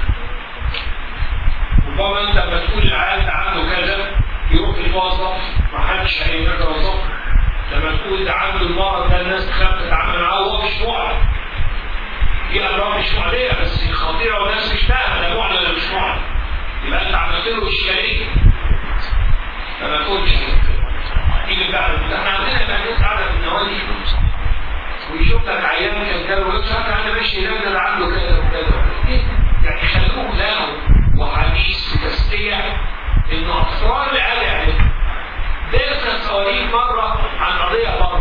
ربما انت لما تقول العيان ده عنده كذا يروح يتوظف ما حدش هيقدر يوظفه لما تقول ده عنده المرض ده الناس تخاف تتعامل معاه وهو مش معلن في امراض مش معديه بس خطيره والناس مش فاهمه ده معلن ولا مش معلن يبقى انت عملت له اشكاليه فما تقولش تيجي بعد احنا عندنا يبقى ناس قاعده في النوادي ويشوف لك عيان كان جاله ويقول لك انا ماشي هناك ده عنده كذا وكذا يعني خلوه له وحديث وتسليه انه اسرار العيال يعرفها درس صواريخ مرة عن قضية بره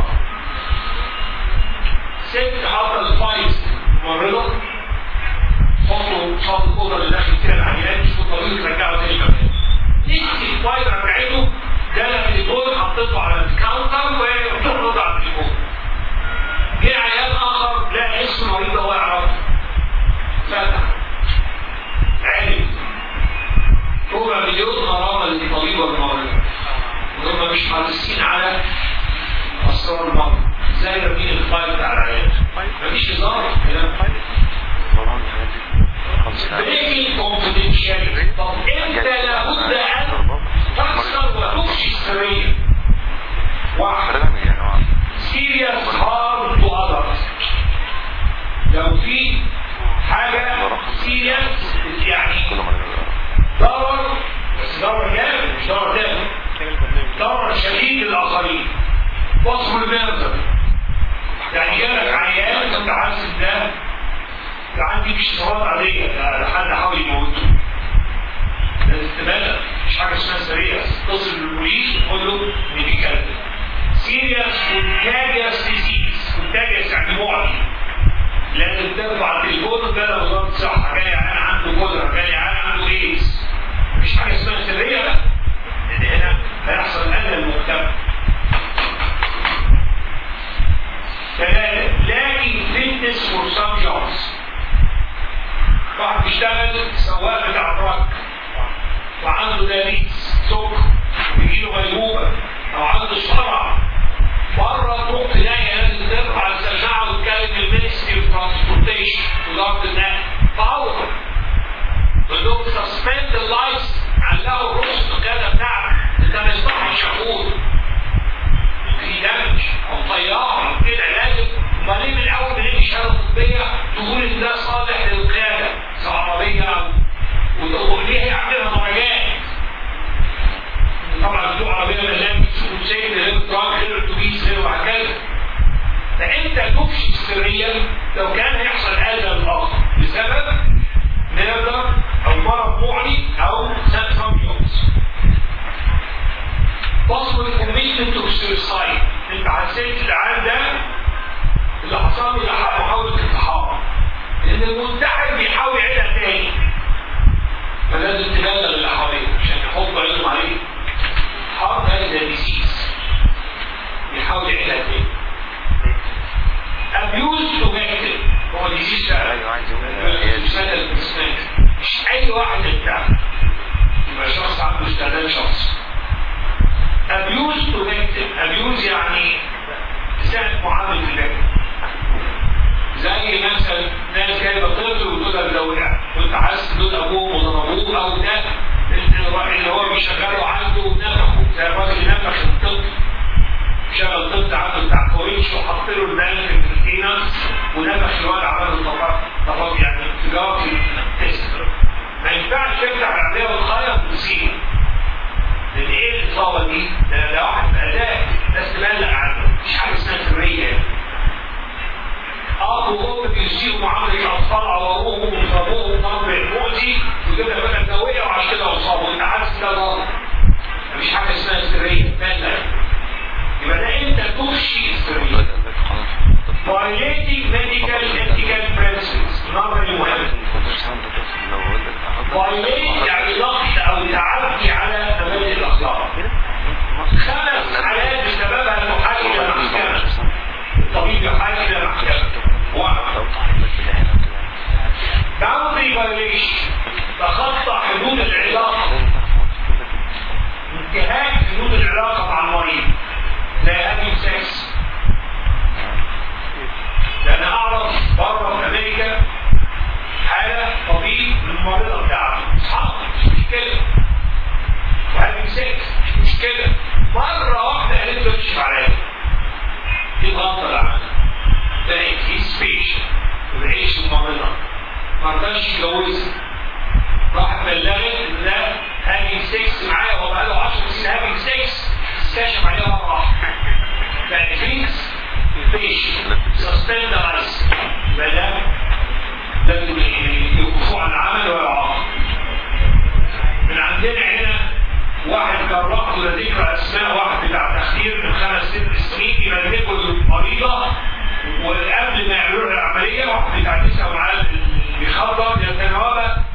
ست حاطة الفايز ممرضة حطوا قصاد الاوضه اللي داخل فيها العيان يشوف الطبيب يرجعه تاني كمان نسي الفايل رجعته جالها تليفون حطيته على الكاونتر وتخرج على التليفون جه عيان اخر لا اسم المريض هو يعرفه فتح عرف ربع مليون غرامه للطبيب والمريض وهم مش حريصين على اسرار المرض زي رمين الفايل بتاع العيان مفيش هزار الكلام بريكنج كونفدينشاليتي طب انت لابد ان تحصل وتفشي السريه واحد serious harm to others لو في حاجة serious يعني ضرر بس ضرر جامد مش ضرر تاني ضرر شديد للآخرين possible murder يعني جالك عيان كنت حاسس ده ده عندي مش اصابات عادية ده ده حد حاول يموته ده استبالة مش حاجة اسمها سريس اتصل بالبوليس وتقول له ان دي كارثة سيريس كونتاجيوس ديزيز كونتاجيوس يعني معدي لازم ترفع التليفون ده لو وزاره الصحه جاي عيان عنده قدره جاي عيان عنده ايدز مفيش حاجه اسمها سريه بقى لان هنا هيحصل قلق المجتمع ثلاثه لاقي فيتنس فور سام جوبز واحد بيشتغل سواق بتاع تراك وعنده دايابيتس سكر ويجيله غيبوبه او عنده صرع بره تروح تلاقي لازم ترفع السماعه وتكلم المينستري اوف ترانسبورتيشن وزاره النقل فور تقول لهم سسبند اللايس علقوا الرخص كده بتاعك انت ما يصحش شغول في دمج او طياره او كده لازم امال ليه من الاول بنيجي شهاده طبيه تقول ان ده صالح للقياده سواء عربيه او وليه يعملها درجات طبعا بتوع عربيه مليان بتشوفوا سيد غير تراك غير اتوبيس غير وهكذا فانت تفشي السريه لو كان هيحصل اذى للاخر بسبب ميردر او مرض معدي او سنترام يومز possible commitment to suicide انت حسيت العيان ده اللي حصل له محاوله انتحار لان المنتحر بيحاول يعيدها تاني فلازم تبلغ اللي حواليك عشان يحط عينهم عليك حرب هذا ديزيز بيحاول يعيدها تاني abuse to victim هو ديزيز فعلا مش اي واحد انت يبقى شخص عنده استعداد شخص abuse to victim abuse يعني ساعة معاملة الفكر زي مثلا ناس جايبه طفل وتقول لك ده وقع وانت حاسس دول ابوه وضربوه او ده اللي هو بيشغله عنده نفخه زي الراجل اللي نفخ الطفل شغل طفل عنده بتاع كويتش وحط له البان في الكريستينا ونفخ الواد عمل له طبق طبق يعني تجاره في التست ما ينفعش تفتح العمليه وتخيط وتسيب لان ايه الاصابه دي؟ ده ده واحد اداء الناس تبلغ عنه مفيش حاجه اسمها سريه يعني اب وام بيسيئوا معامله الاطفال على ابوهم ويضربوهم ضرب مؤذي ويجيب لك بقى الدويه وعشان كده اصابوا انت حاسس ده ضرب مفيش حاجه اسمها سريه بلغ يبقى ده انت تفشي السريه violating medical ethical principles نظري مهم violate يعني ضغط او تعدي على مبادئ الاخلاق خمس حالات بسببها المحاكم الى المحكمه الطبيب يحاكم الى المحكمه واحد boundary violation تخطى حدود العلاقه انتهاك حدود العلاقه مع المريض لا هذه سكس لان اعرف بره في امريكا حاله طبيب للمريضه بتاعته اصحاب مش مشكله وهذه سكس مش مشكله مره واحده قالت له اكشف عليا دي الغلطه اللي عملها بقت في سبيشن وبعيش المريضه ما رضاش يتجوزها راحت بلغت ان ده هافينج سكس معايا وهو بقاله 10 سنين هافينج سكس استكشف عليها مره واحده بقت في سبيشن سسبند ايس يبقى ده لازم يوقفوه عن العمل ويعاقب من عندنا هنا واحد جربت ذكر اسماء واحد بتاع تخدير من خمس ست سنين يملكوا المريضه وقبل ما يعملوا له العمليه واحد بتاع تسعه معاه بيخبط يتناوب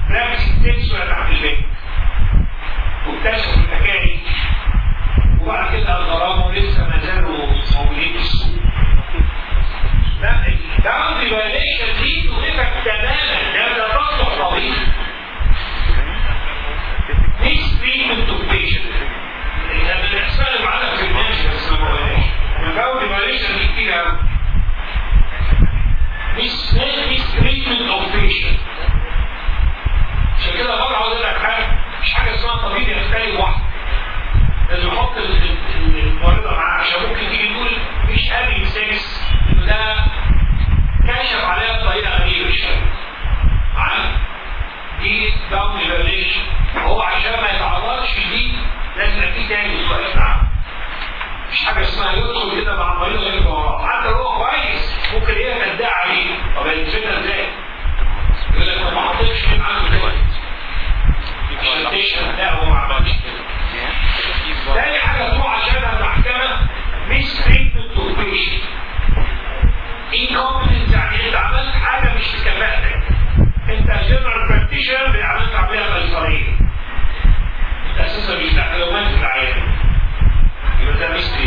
يدخل كده مع المريض ويمشي وراه حتى لو هو كويس ممكن هي تدعي عليه طب الفكره ازاي؟ يقول لك طب ما حطيتش مين عنده كده عشان تشهد لا هو ما عملش كده تاني حاجه تروح عشانها المحكمه مش تريتمنت اوف بيشنت incompetence يعني انت عملت حاجه مش بكفاءتك انت جنرال براكتيشنر عملت عمليه قيصريه انت اساسا مش تعلومات في العيان يبقى ده ميستري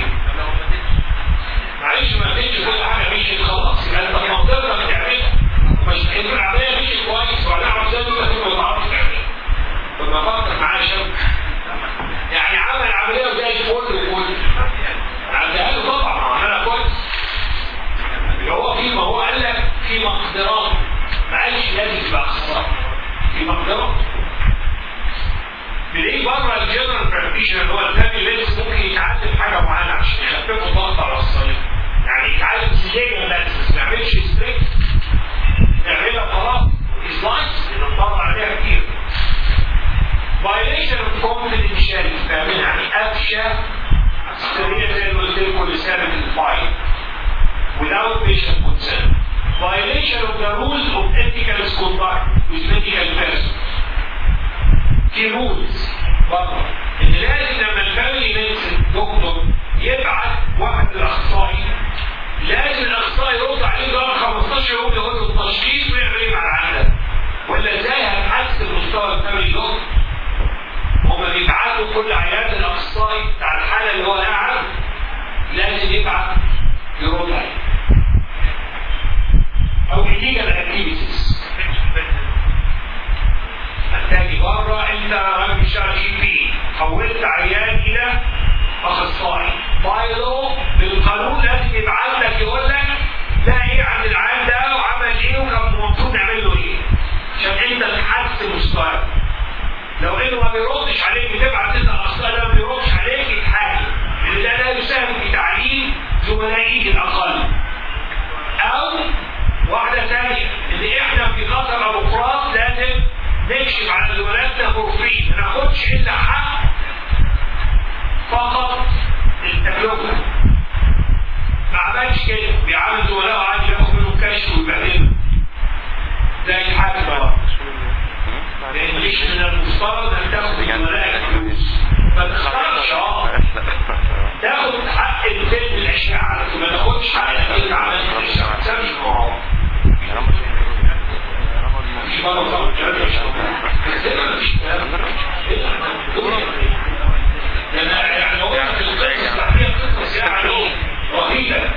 معلش ما تديش كل حاجه مشيت خلاص يبقى انت منطقتك تعملها مش انت العمليه مشيت كويس وهنعرف ازاي انت تبقى تعرف تعملها طب ما فكر معاه شاب يعني عمل عمليه وزي الفل وكل عدها له طبعا عملها كويس اللي هو في ما هو قال لك في مقدرات ما قالش لازم تبقى خساره في مقدرات بلاقيه بره الجنرال براكتيشنر اللي هو الفاميلي ليس ممكن يتعلم حاجه معينه عشان يخففوا الضغط على الصليب يعني يتعلم سيجن بس ما يعملش ستريك يعملها خلاص سلايس نطلع عليها كتير violation of confidentiality فاهمين يعني افشى سريه زي ما قلت لكم لسانه الفايل without patient consent. Violation of the rules of ethical conduct with medical persons. في rules برضه ان لازم لما الفاميلي ميديسن دكتور يبعت واحد للاخصائي لازم الاخصائي يرد عليه بعد 15 يوم يقول له التشخيص ويعمل ايه مع العيان ولا ازاي هتحسن مستوى الفاميلي دكتور هما بيبعتوا كل عيان الاخصائي بتاع الحاله اللي هو قاعد لازم يبعت يرد عليه او illegal activities هتلاقي بره انت راجل بتشتغل شي بي حولت عيان الى اخصائي بايلو بالقانون لازم يبعت لك يقول لك ده ايه عن العيان ده وعمل ايه وكان المفروض نعمل له ايه عشان انت تحسن مستواك لو انه ما بيردش عليك بتبعت انت الاخصائي ده ما بيردش عليك يتحاكم لان ده لا يساهم في تعليم زملائه الاقل او واحده ثانيه ان احنا في خطر الافراد لازم نكشف على زملائنا فرفين ما ناخدش الا حق فقط التكلفه ما عملش كده بيعامل زملائه عادي ياخد منهم كشف ويبهدله ده يتحاسب بقى لان مش من المفترض ان تاخد زملائك فلوس ما تختارش اه تاخد حق الفيلم الاشعه لكن ما تاخدش حق الفيلم عمليه الاشعه تسمي معاه مش مرة طبعا الكلام ده مش طبعا مفيش كلام ده انا يعني هو في القصص تحديد قصص يعني رهيبة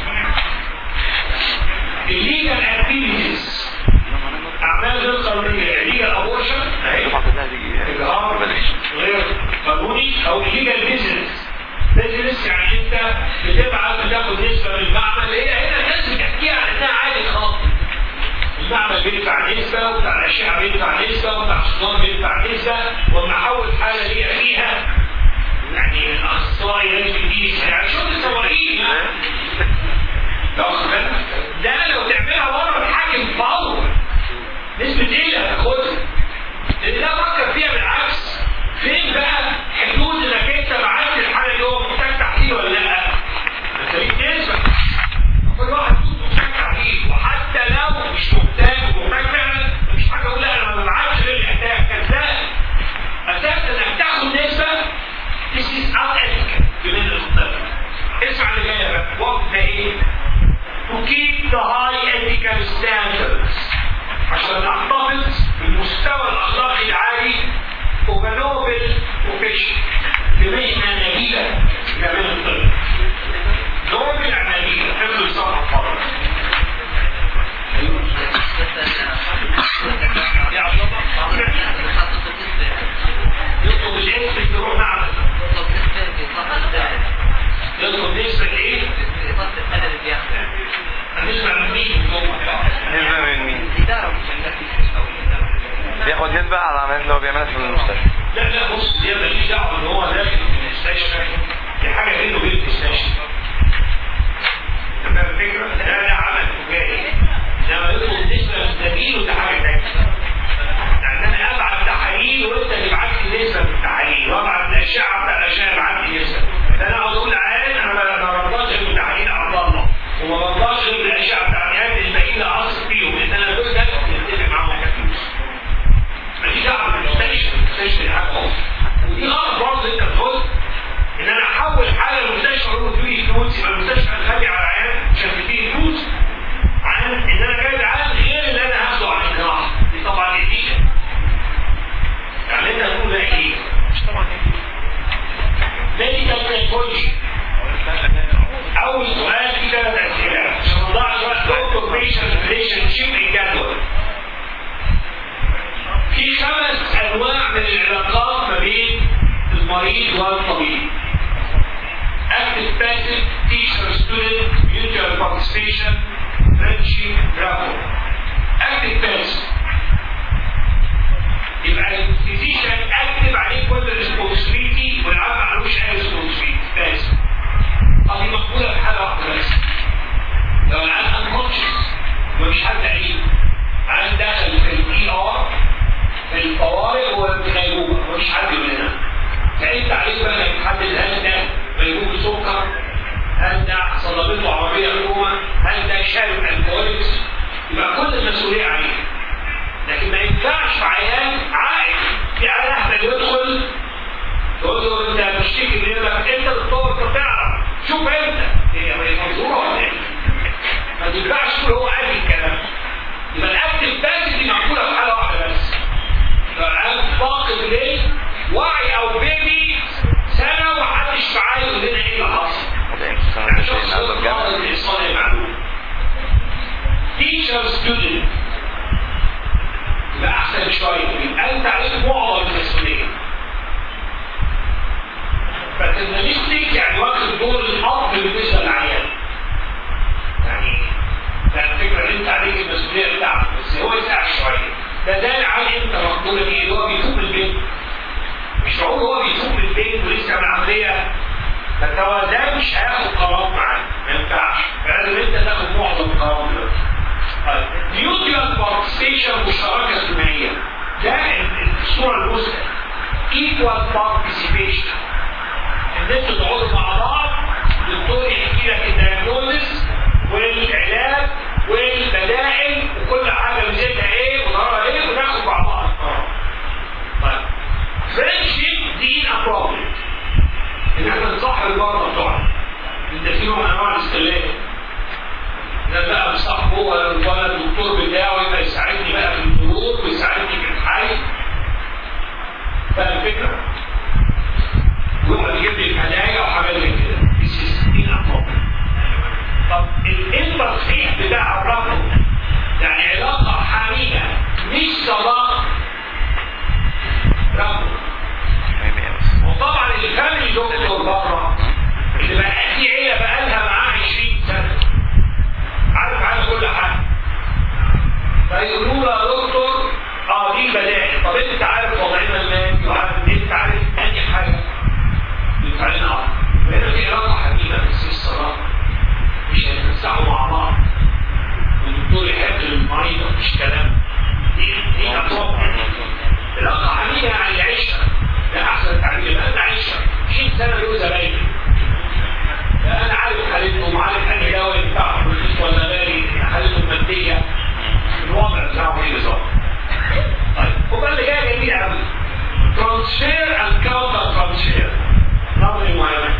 الليجال اكتيفيتيز اعمال غير قانونية الليجال ابورشن اهي اجهار غير قانوني او الليجال بيزنس بيزنس يعني انت بتبعت بتاخد نسبة من المعمل هي هنا الناس بتحكيها على انها عادي خالص المعمل بيدفع نسبة وبتاع الأشعة بيدفع نسبة وبتاع الصنان بيدفع نسبة وأما أحول حالة ليا فيها يعني الأخصائي لازم يديني يعني شغل السواقين يعني ده واخد بالك؟ ده لو تعملها بره الحاكم فور نسبة إيه اللي هتاخدها؟ لأن ده فكر فيها بالعكس فين بقى حدود إنك أنت بعت الحالة اللي هو محتاج تحليل ولا لأ؟ أنت ليك نسبة كل واحد محتاج تحليل وحتى لو مش محتاج ومحتاج فعلا مش حاجه اقول لا انا ما ببعتش غير اللي يحتاج كذاب اساس انك تاخد نسبه this is unethical بين المنطقه اسمع اللي جايه بقى وقت ايه؟ to keep the high ethical standards عشان نحتفظ بالمستوى الاخلاقي العالي of a noble profession بمهنه نبيله كمان الطب نوبل يعني نبيله حفظ الصفحه فقط يا عبد الله يطلب الاسم تروح معبد يطلب نسبة ايه؟ هنسمع من مين؟ نسبة من مين؟ بياخد نسبة على العمليات اللي هو بيعملها في المستشفى لا لا بص دي ماليش دعوه ان هو داخل في المستشفى دي حاجه بينه وبين المستشفى تمام الفكره؟ ده ده عمل تجاري لما يطلب نسبه من زميله ده حاجه تانيه يعني انا ابعت تحاليل وانت تبعت لي نسبه من التحاليل وابعت الاشعه بتاع الاشعه ابعت لي نسبه فانا اقعد اقول عاد انا ما ما برضاش participation friendship rapport active passive يبقى الفيزيشن اكتب عليه كل الريسبونسبيلتي والعام معلوش اي ريسبونسبيلتي بس طب دي مقبوله في حاله واحده بس لو العيان انكونشس ومش حد قريب عيان دخل في الاي ار في الطوارئ وفي غيبوبه ومش حد مننا تعبت عليك بقى انك تحدد هل ده غيبوبه سكر هل ده صلبته عربيه حكومه هل ده شارب الكوليكس يبقى كل المسؤوليه عليك لكن ما ينفعش عيان عاقل في عيان احمد يدخل تقول له انت بتشتكي من يقول لك انت دكتور انت تعرف شوف انت هي هي منظوره ولا ايه؟ ما تنفعش تقول هو قال الكلام يبقى الاكتف باس دي معقوله في حاله واحده بس لو العيان فاقد ليه وعي او بيبي سنه ومحدش معاه يقول لنا ايه اللي حصل يعني شخص قادر لايصال المعلومه teacher student يبقى احسن شويه يبقى انت عليك معظم المسؤوليه فترناليستيك يعني واخد دور الاب بالنسبه للعيان يعني ده الفكره ان انت عليك المسؤوليه بتاعتك بس هو يساعد شويه ده ده العيان انت مقبول ايه اللي هو بيفوق من البيت مش معقول هو بيفوق من البيت ولسه من عمليه فتوازنش هياخد قرار معاك ما ينفعش فلازم انت تاخد معظم القرار دلوقتي نيوترال بارتيسيشن مشتركه ثنائيه ده الصوره الوسطى ايكوال بارتيسيبيشن ان انتوا تقعدوا مع بعض الدكتور يحكي لك الدياجنوزس والعلاج والبدائل وكل حاجه ميزتها ايه وضررها ايه وناخد مع بعض القرار. طيب فريندشيب دي انابروبريت ان احنا نصاحب المرضى بتوعنا انت في نوع من انواع الاستغلال ده بقى بصاحبه ولا ولا الدكتور بتاعه يبقى يساعدني بقى في الدروس ويساعدني في الحي فالفكره يقعد يجيب لي الهدايا وحاجات زي كده This is inappropriate. طب الانترفيس بتاع الرجل يعني علاقه حميمه مش صداقه رجل وطبعا الفاميلي دكتور بره اللي بقى دي عيله بقى لها معاه 20 سنه عارف عنه كل حاجه فيقولوا له يا دكتور اه دي بدائل طب انت عارف وضعنا المالي وعارف انت عارف تاني حاجه ينفعنا اه فهنا في علاقه حميمه بس الصراحه مش هيتمسحوا مع بعض والدكتور يحب المريض مفيش كلام دي دي اطراف علاقه حميمه يعني العشره ده احسن تعبير لان عشره 20 سنه له زمايلي انا عارف حالتهم عارف انهي دواء ينفعهم رخيص ولا غالي حالتهم الماديه الوضع بتاعهم ايه بالظبط طيب وبقى اللي جاي جميل قوي ترانسفير اند كاونتر ترانسفير نظري معينه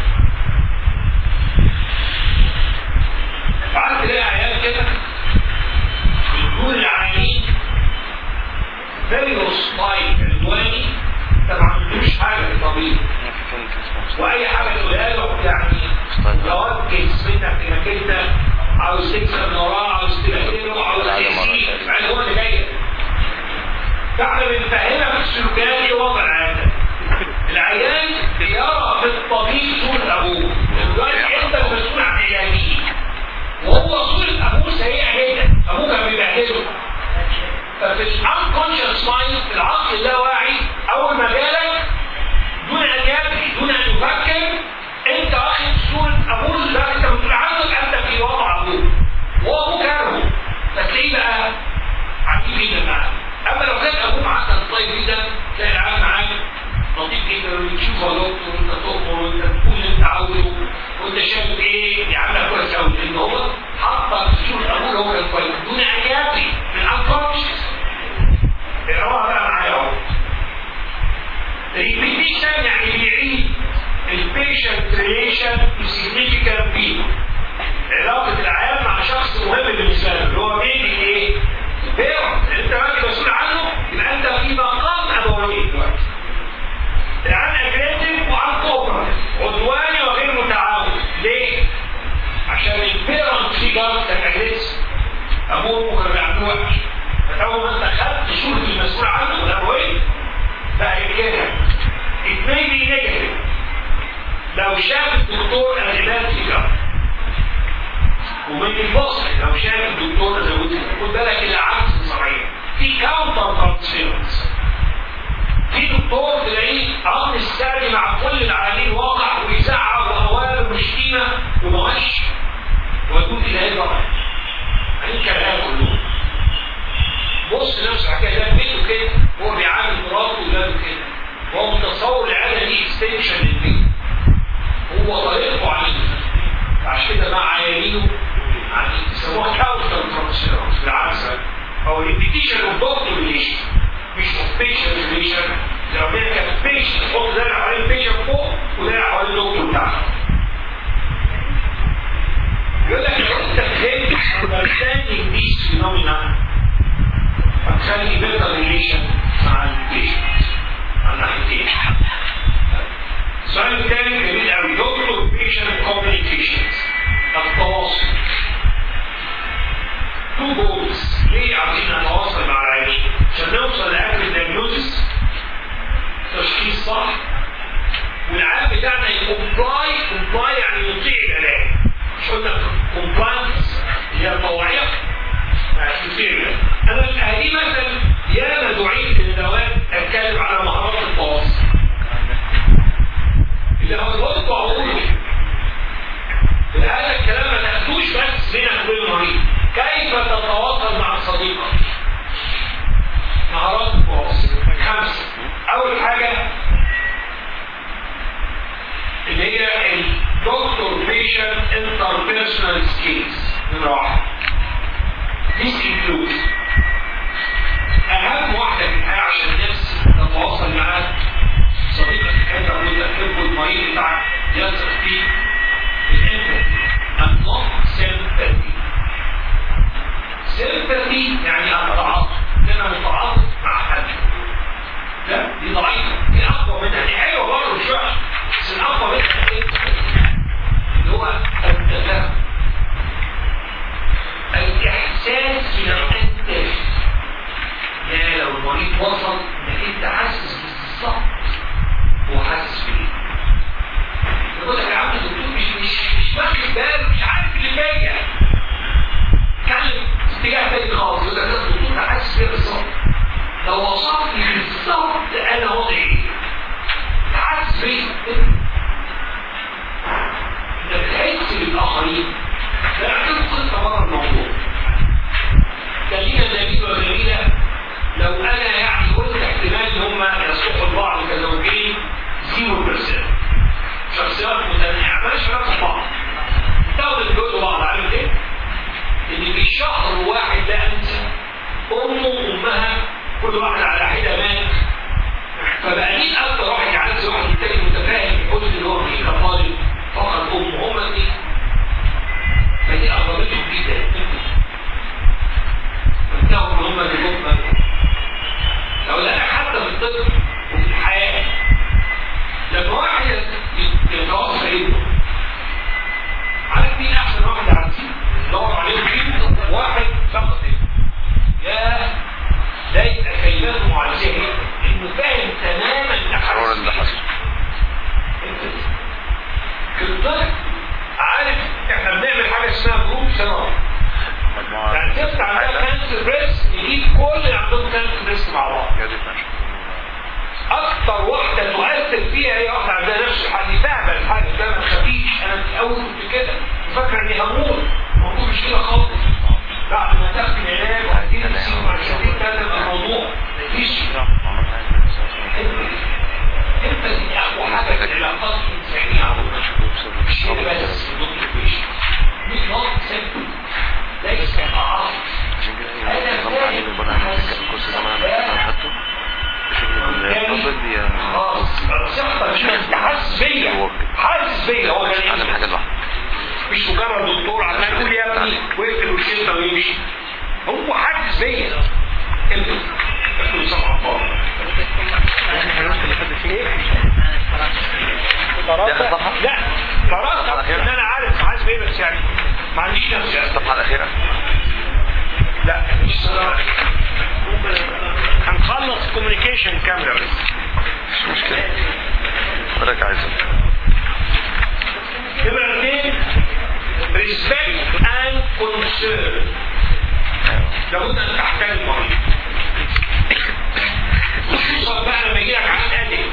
فعلت تلاقي عيال كده بتكون العيانين فيري هوستايل عدواني طبعا مش حاجه في الطبيب واي حاجه تقولها له يعني توكس منك انك انت عاوز تكسب من وراه عاوز تبهدله عاوز تأذيه مع ان هو اللي جاي فاحنا بنفهمك السلوكيات ايه وضع العيان العيان بيرى في الطبيب صورة ابوه دلوقتي انت المسؤول عن علاجه وهو صورة ابوه سيئة جدا ابوه كان بيبهدله ففي الانكونشس مايند في العقل اللاواعي اول ما جالك دون ان يدري دون ان يفكر انت واخد صورة ابوه ده انت بتقول عنه انت في وضع ابوه وابوه كرهه فتلاقيه بقى عجيب جدا معاه اما لو كان ابوه معاه كان طيب جدا تلاقي العيال معاك لطيف جدا وتشوف يا دكتور وانت تؤمر وانت تقول اللي انت عاوزه وانت شايف ايه يعملها كويس قوي لان هو حطك في صورة ابوه اللي هو كان كويس دون ان يدري من انكونشس اقراها بقى معايا اهو ريبيتيشن يعني بيعيد البيشنت ريليشن تو significant people علاقة العيان مع شخص مهم بالنسبة له اللي هو مين ايه؟ بيرنت انت راجل مسؤول عنه يبقى انت في مقام ابوي دلوقتي العيان اجريسيف وعن كوبرتيف عدواني وغير متعاون ليه؟ عشان البيرنت في جارتك اجريسيف ابوه كان بيعمل وحش فاول ما انت خدت صورة المسؤول عنه الابوي بقى كده it may be negative لو شاف الدكتور العلاج في جارتك ومن الفصل لو شاف الدكتور زودت خد بالك العكس صحيح في كاونتر ترانسفيرنس في دكتور تلاقيه عم السعي مع كل العيانين واقع ويزعق واوامر وشتيمه ومغش ودود الى ايه بقى؟ هنكلها كلهم بص نفس الحكايه ده بيته كده هو بيعامل مراته وولاده كده هو متصور العاده دي اكستنشن للبيت هو طريقته عنيفه عشان كده مع عيانينه يعني يسموها كاونتر ترانسفيرنس بالعكس او ريبيتيشن اوف دكتور ريليشن مش اوف بيشنت ريليشن لو هي كانت بيشنت تحط ده حوالين البيشنت فوق وده حوالين الدكتور بتاعها يقول لك لو انت فهمت understanding these phenomena هتخلي better relation مع البيشنت على الناحيتين السؤال الثاني جميل قوي دكتور بيشنت كوميونيكيشنز التواصل تو جولز ليه عايزين نتواصل مع العيانين عشان نوصل لاكل دايجنوزس تشخيص صح والعيان بتاعنا يكومبلاي كومبلاي يعني يطيع العلاج مش قلنا كومبلاينس هي طواعية يعني يطيع العلاج انا الاهالي مثلا ياما دعيت للدوام اتكلم على مهارات التواصل اللي هقوله اقوله هذا الكلام ما تاخدوش بس من كل مريض كيف تتواصل مع صديقك مهارات التواصل خمسه اول حاجه اللي هي الدكتور بيشنت انتربيرسونال سكيلز نمره واحد This includes اهم واحده في الحياه عشان الناس تتواصل معاك صديقك انت وانت تحبه المريض بتاعك يثق فيه الامباثي and not sympathy sympathy يعني التعاطف انا متعاطف مع حد لا دي ضعيفه دي اقوى منها دي حلوه برضه مش وحشه بس الاقوى منها ايه؟ اللي هو التفاهم الاحساس بالانت يا لو المريض وصل انك انت حاسس بالظبط هو حاسس بايه يقول لك يا عم الدكتور مش مش مش واخد باله مش عارف اللي فيا اتكلم اتجاه تاني خالص يقول لك ده الدكتور ده حاسس بيا بالظبط لو وصفت لي بالظبط انا وضعي ايه حاسس بيا انت بتحس بالاخرين لا اعتبر قصه بره الموضوع كلمه جميله وجميله لو انا يعني قلت احتمال ان هم يصلحوا لبعض كزوجين 0% شخصيات متنوعه مالهاش علاقه ببعض تاخد بيقولوا بعض عارف ايه؟ ان في شهر واحد لا انسى امه وامها كل واحد على حده مات فبقى مين اكتر واحد يعز واحد التاني متفاهم يقول ان هو في طالب فقط امه هما الاثنين فدي اغربتهم جدا انتهوا ان هم اللي هم لو لقى حتى في الطب وفي الحياه لما واحد يتوفى ابنه عارف مين احسن واحد عارفين دور عليه فين واحد فقط ابنه يا ده يبقى كلماته معالجه انه فاهم تماما الشعور اللي حصل في الطب عارف احنا بنعمل حاجه اسمها جروب سنوي مجموعة يعني تفتح عندها كانسر بريست نجيب كل اللي عندهم كانسر بريست مع بعض جديد ماشي اكتر واحده تؤثر فيها هي واحده عندها نفس الحاله فاهمه الحاله ده ما تخافيش انا في الاول كنت كده فاكره اني هموت الموضوع مش كده خالص بعد ما تاخد العلاج وهتديني نسيم وعشان كده الموضوع مفيش انت دي اقوى حاجه في العلاقات الانسانيه عموما مش هي بس دكتور بيش مش نقط سيمبل ليس اعراض عشان كده هي نظام تعليم البنى على فكرة الكورس ده معانا انا خدته بشكل الطب دي خلاص صحتك مش انت حاسس بيا حاسس بيا هو كان اتعلم حاجة لوحده مش مجرد دكتور عمال يقول يا ابني واقفل وشيلتا ويمشي هو حاسس بيا انت تاكل سبع اطفال ده الصفحة؟ لا فراسة ان انا عارف حاسس بيا بس يعني ما عنديش نفسي الصفحة الأخيرة لا مش صراحة. هنخلص كوميونيكيشن كاملة بس مش مشكلة حضرتك عايزه نمرة اثنين respect and concern لابد ان تحتاج المريض خصوصا بقى لما يجي لك عن قادم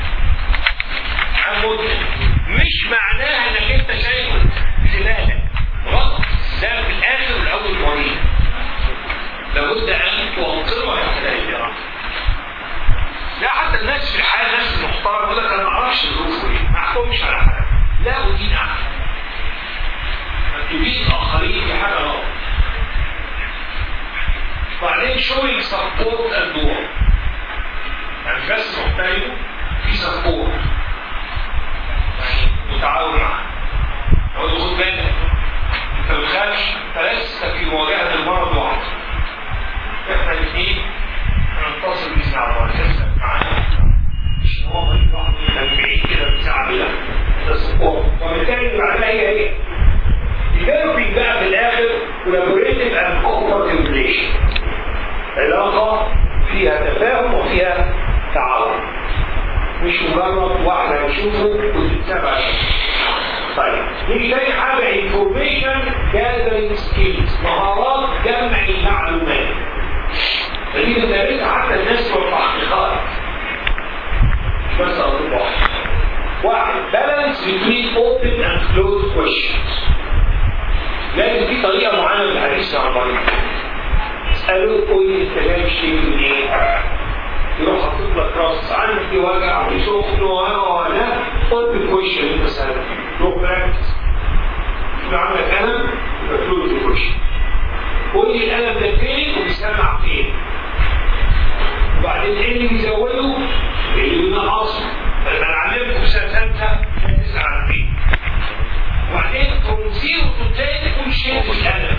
عن مدمن مش معناها انك انت شايف خلالك غلط ده في الاخر والاول مريض لابد ان توقره خلال الجراحه لا حتى الناس في الحياه الناس المحترمه يقول لك انا ما اعرفش ظروفه ايه ما احكمش على حاجه لا ادين اعلم تدين الاخرين في حاجه غلط وبعدين شوينج سبورت الدور يعني مش بس محتاجه في سبورت يعني متعاون معاه اقول له خد بالك انت ما تخافش انت لست في مواجهه المرض وحدك احنا الاثنين هننتصر باذن الله تسلم معانا مش إن هو مريض لوحده من بعيد كده بتساعدنا ده سبورت وبالتالي بعدها هي ايه؟ developing بقى في الاخر collaborative and cooperative relation علاقة فيها تفاهم وفيها تعاون مش مجرد واحدة نشوفه وتتبع طيب نيجي تاني حاجة information gathering skills مهارات جمع المعلومات فدي بتدرسها حتى الناس بتوع التحقيقات مش بس أطباء واحد balance between open and closed questions لازم في طريقة معينة في الحديث عن المريض اسألوه قول لي انت جاي تشتكي من ايه؟ يروح حاطط لك راس عندي وجع وسخن ولا قلت الكويشن اللي انت سألته روح براكتس يكون عندك ألم يبقى كلوز الكويشن قول لي الألم ده فين وبيسمع فين؟ وبعدين ايه اللي بيزوده؟ اللي بينقصه فلما نعلمكم في سنة ثالثة تسأل عن فين؟ وبعدين from zero to ten تكون شايف الألم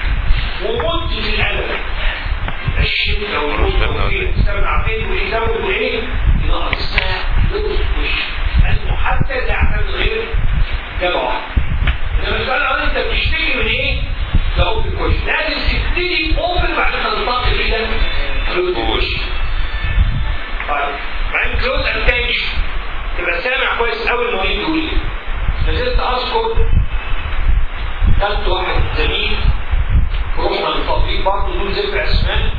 ومدة الألم الشدة والرطب فين تستمع فين ويزود وإيه ينقص الساعة ينقص وش المحدد يعتمد غير جبهة واحدة إنما السؤال الأول أنت بتشتكي من إيه؟ ده أوبن كوش لازم تبتدي أوبن بعدين تنتقل إلى كلوز كوش طيب بعدين كلوز أتنشن تبقى سامع كويس أول ما يقول لي نزلت أذكر خدت واحد زميل رحنا للتطبيق برضه دول ذكر اسماء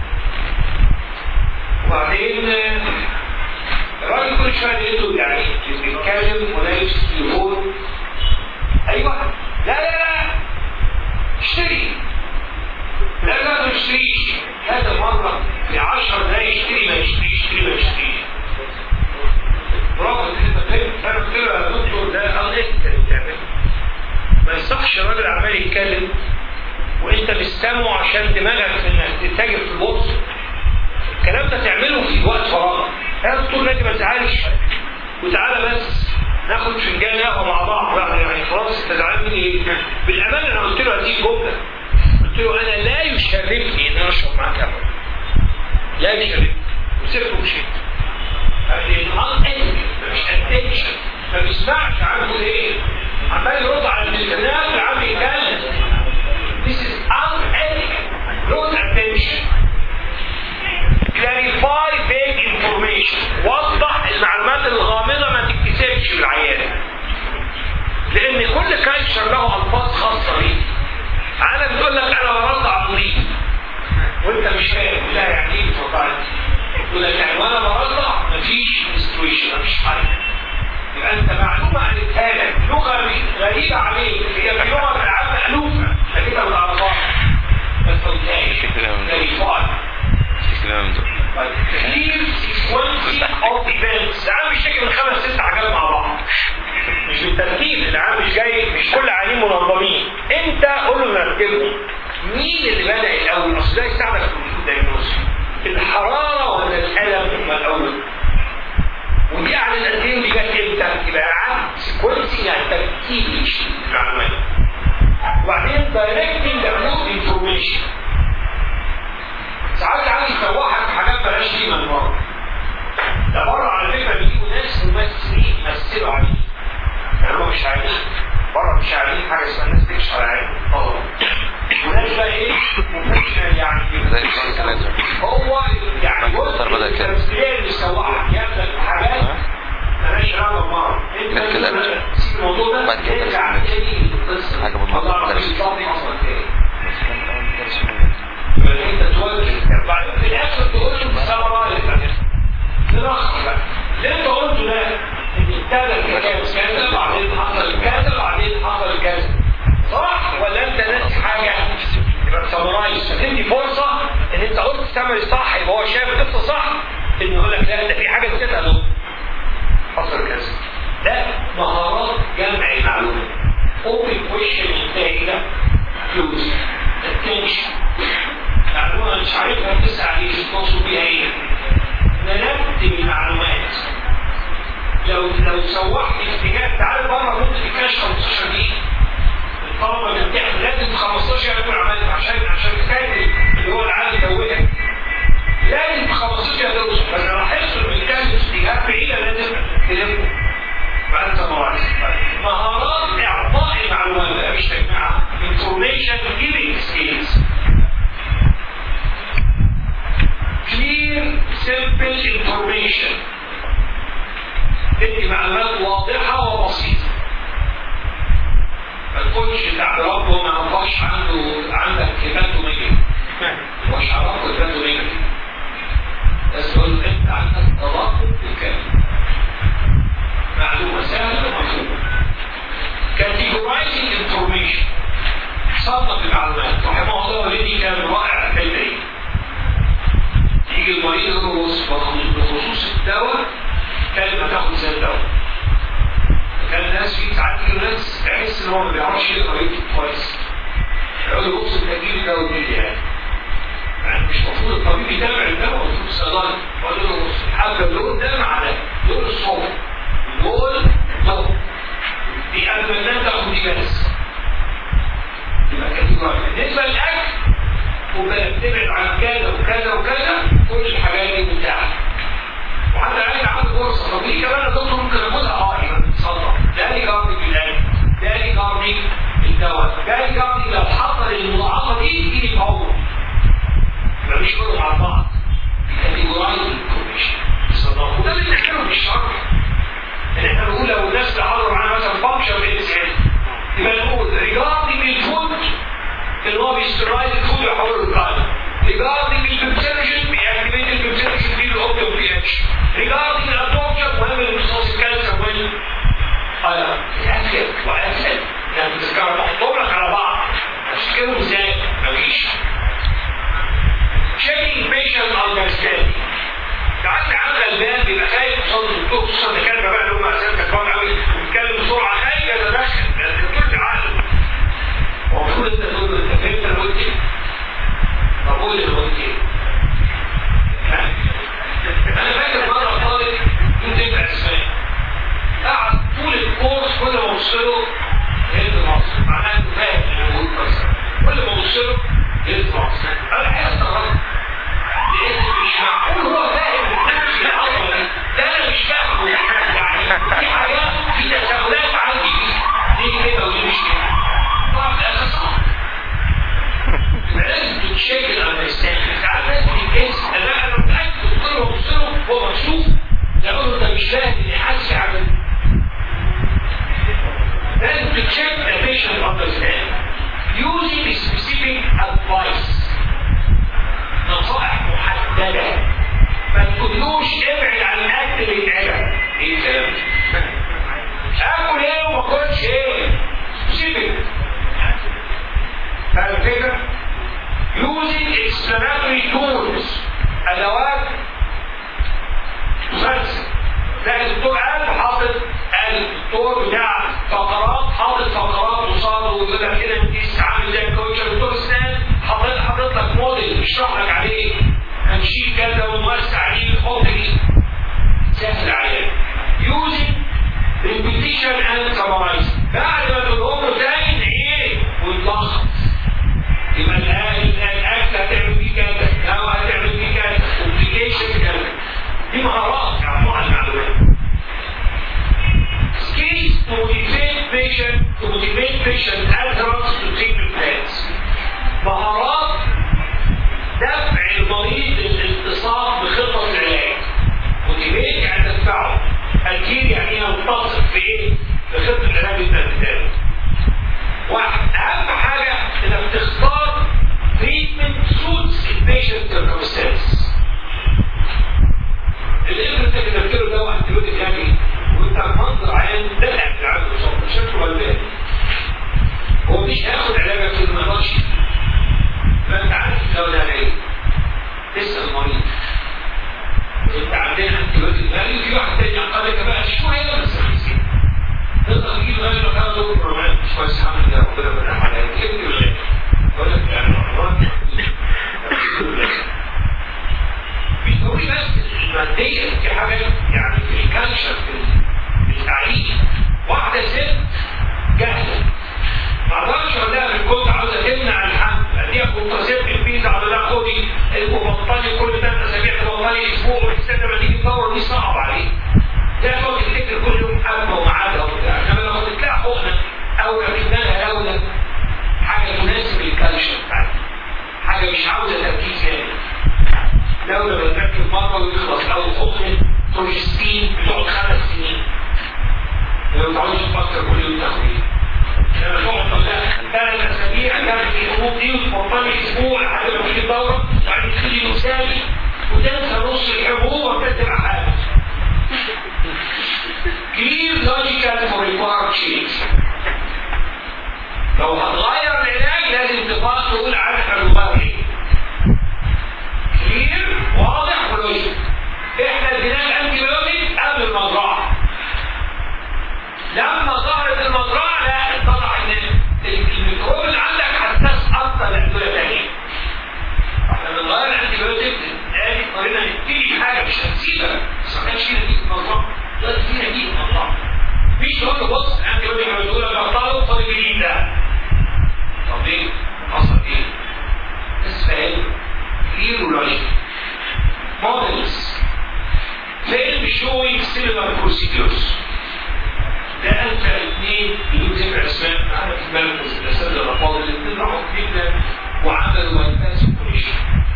وبعدين الراجل كل شويه لقيته يعني بيتكلم ولابس تليفون ايوه لا لا لا اشتري لا لا ما تشتريش هذا مره في 10 دقايق اشتري ما يشتريش اشتري ما يشتريش برافو كده فانا قلت له يا دكتور ده اه انت اللي بتعمله ما يصحش الراجل عمال يتكلم وانت مستمع عشان دماغك انك تتاجر في البورصه الكلام ده تعمله في وقت فراغ يا دكتور ناجي ما تزعلش وتعالى بس ناخد فنجان قهوه مع بعض بقى يعني خلاص انت زعلان مني ايه؟ بالامانه انا قلت له هذه جمله قلت له انا لا يشرفني ان انا اشرب معاك قهوه لا يشرفني وسبته ومشيت لان ان مش اتنشن ما بيسمعش عارف ايه عمال يرد على التليفونات وعمال يتكلم This is unethical. Close attention. Clarify vague information. وضح المعلومات الغامضة ما تكتسبش بالعيان. لأن كل كالتشر له ألفاظ خاصة بيه. عالم تقول لك أنا برضع مريض. وأنت مش فاهم لا يعني إيه بترضعني؟ يقول لك يعني وأنا برضع مفيش انسترويشن مفيش حاجة. يبقى أنت معلومة قالتها لك لغة غريبة عليك هي في لغة العامة مألوفة. فكده بالأرقام بس قلتهاش كاليفان كتير سيكونسي اوف ايفنتس العام مش جاي من خمس ست حاجات مع بعض مش بالترتيب العام مش جاي مش كل عيانين منظمين انت قول له نرتبهم مين اللي بدا الاول اصل ده يساعدك في الدايجنوز الحراره ولا الالم هم الاول ودي اعلى قد ايه ودي جت امتى يبقى عام سيكونسي يعني ترتيب المعلومات وبعدين directing the new information ساعات عايز يسوحك في حاجات بلاش قيمه المره ده بره على فكره بيجيبوا ناس ممثلين يمثلوا عليه يعني هم مش عارفين بره مش عارفين حاجه اسمها الناس تكشف على عين طبعا وناس بقى ايه بروفيشنال يعني زي الفرق ثلاثة هو يعني ممكن تختار بدل كده. التمثيليه اللي يسوحك ياخدك في حاجات مالهاش علاقه بمرض انت غير كده. تسيب الموضوع ده بعد كده ترجع ترسم تاني للقصه حاجة بالمرض الله ترسم. يرحمه حصل تاني السمري صح يبقى هو شايف القصه صح انه يقول لك لا ده في حاجه نسيتها له حصل كذا ده مهارات جمع المعلومات اوبن كويشن انتهينا كلوز اتنشن معلومه مش عارفها بتسعى ليه تقصد بيها ايه نرتب المعلومات لو لو سوحت اتجاه تعال بره ممكن تكاش 15 دقيقه الطلبه اللي بتعمل لازم 15 يعملوا عملت عشان عشان تكاتب اللي هو العالم دوتك لازم 15 توصل بس انا لاحظت ان بيتكلم اتجاه بعيده لازم تلمه بعد مراحل مهارات اعطاء المعلومات بقى مش تجميعها information giving skills clear simple information تدي معلومات واضحة وبسيطة ما تكونش بتاع ربه ما عرفش عنده عندك كلماته نيجاتيف مش عرفه كلماته نيجاتيف بس تقول انت عندك تلقي بالكلمة معلومة سهلة ومفهومة categorizing information صنف المعلومات رحمه الله والذي كان رائع الحته دي يجي المريض يقول بخصوص الدواء كلمة تاخد زي الدواء كان الناس في ساعات يجي ناس تحس ان هو ما بيعرفش يقرا ويكتب كويس يقول له بص انت تجيب الدواء دي يعني يعني مش المفروض الطبيب يتابع الدواء المفروض الصيدلي يقول له بص حبه اللون ده مع ده لون الصوت دول دول دي قبل ما تنام تاخد دي بس يبقى كاتيجوري بالنسبه للاكل وبقى تبعد عن كذا وكذا وكذا كل الحاجات دي متاحه وحتى عايز عنده فرصه طب ليه كمان الدكتور ممكن اخدها اه يبقى تتصدق ده لي جارني بالله ده لي جارني الدواء ده لي جارني لو حصل المضاعفه دي تيجي فورا يبقى مش كله مع بعض كاتيجورايز انفورميشن تصدقوا وده اللي بنعمله في الشرح ان احنا بنقول لو الناس اللي حضروا معانا مثلا فانكشن انسان يبقى نقول ريجاردنج الفود اللي هو بيسترايد الفود ويحوله للقلب ريجاردنج البيبسينوجين بيأكتيفيت البيبسينوجين في الاوبتيوم بي اتش ريجاردنج الابورشن مهم لامتصاص الكالسيوم وين اه اسف واسف يعني تذكر تحطهم لك على بعض هتشتكيهم ازاي؟ مفيش checking patient understanding ساعات عن غلبان بيبقى خايف قصاد الدكتور خصوصا الدكاتره بقى اللي هم اساسا كمان قوي بيتكلم بسرعه خايف يتدخل لان الدكتور عقله هو المفروض انت تقول له انت فهمت انا قلت ايه؟ طب قول لي انا قلت ايه؟ انا فاكر مره طالب كنت يبقى اسماء قعد طول الكورس كل ما ابص له هند مصر معناها انه فاهم اللي بقول كويس كل ما ابص له هند مصر انا حاسس استغربت لان مش معقول هو فاهم نفس العظمه دي ده انا مش فاهمه يعني في حاجات في تساؤلات عندي فيه ليه كده وليه مش كده طبعا ده صعب لازم تتشيك الاندرستاندنج ساعات لازم يتجنس انا انا متاكد كل ما ابص له هو مكشوف يقول له انت مش فاهم اللي حاسس عمل لازم تتشيك the patient understanding using specific advice نصائح محددة ما تقولوش ابعد عن الاكل اللي يتعبك ايه الكلام اكل ايه وما اكلش ايه سيبك فاهم الفكرة؟ using explanatory tools ادوات تفسر لا الدكتور قال حاطط قال الدكتور بتاع فقرات حاطط فقرات قصاده ويقول لك كده انت عامل زي الكوتش دكتور اسنان حاطط حاطط لك موديل بيشرح لك عليه هنشيل كذا ونوسع دي ونحط دي سهل عليه using repetition and summarize بعد ما تقول له تاني نعيد ونلخص يبقى الاكل هتعمل فيه كذا الهواء هتعمل فيه كذا كومبليكيشن كذا دي مهارات يعرفوها المعلومات skills to motivate patient to motivate patient adherence to treatment plans مهارات دفع المريض للانتصاب بخطة العلاج motivate يعني تدفعه الجيل يعني ينتصر في ايه؟ بخطة العلاج الثاني كويس الحمد لله ربنا فتح عليا كتير ولا بقول لك يعني رمضان الحمد لله مش ضروري بس المادية في حاجة يعني في الكالتشر في التعليم واحدة ست جاهلة ما اقدرش اقول لها من كنت عاوزة تمنع الحمل اديها كونتراسيبت الفيزا على لها خدي وبطلي كل ثلاث اسابيع تبطلي اسبوع والسنة ما تيجي تدور دي صعب عليك ده تقعد تفتكر كل يوم حبة وميعادها وبتاع انما لو خدت لها حقنة او جبنا لها دولة حاجة تناسب الكالتشر بتاعتها حاجة مش عاوزة تركيز جامد دولة بتركب مرة ويخلص أو حقنة بروجستين بتقعد خمس سنين لو تعودش تفكر كل يوم تاخد ايه لما تقعد تطلع ثلاث أسابيع تعمل الحبوب دي وتبطلي أسبوع لحد ما تيجي الدورة وبعدين تيجي مثالي وتنسى نص الحبوب وتبدأ حالك clear logical for required change لو هتغير العلاج لازم تبقى تقول عارف الرباط ايه كلير واضح ولوجيك احنا اديناه الانتي بايوتيك قبل المزرعه لما ظهرت المزرعه لا اتضح ان الميكروب اللي عندك حساس اكتر لادويه ثانيه احنا بنغير الانتي بايوتيك ادي اضطرينا نبتدي حاجه مش هنسيبها بس ما كانش فينا دي المزرعه دلوقتي فينا دي المزرعه مفيش تقول له بص الانتي بايوتيك لما تقول لك بطله خد الجديد ده طب ليه؟ حصل ايه؟ بس فاهم clear logic. Models. Film showing similar procedures. ده أنت اثنين بدون ذكر أسماء أنا في مركز الأساتذة الأفاضل الاثنين راحوا كليفلاند وعملوا بايباس اوبريشن.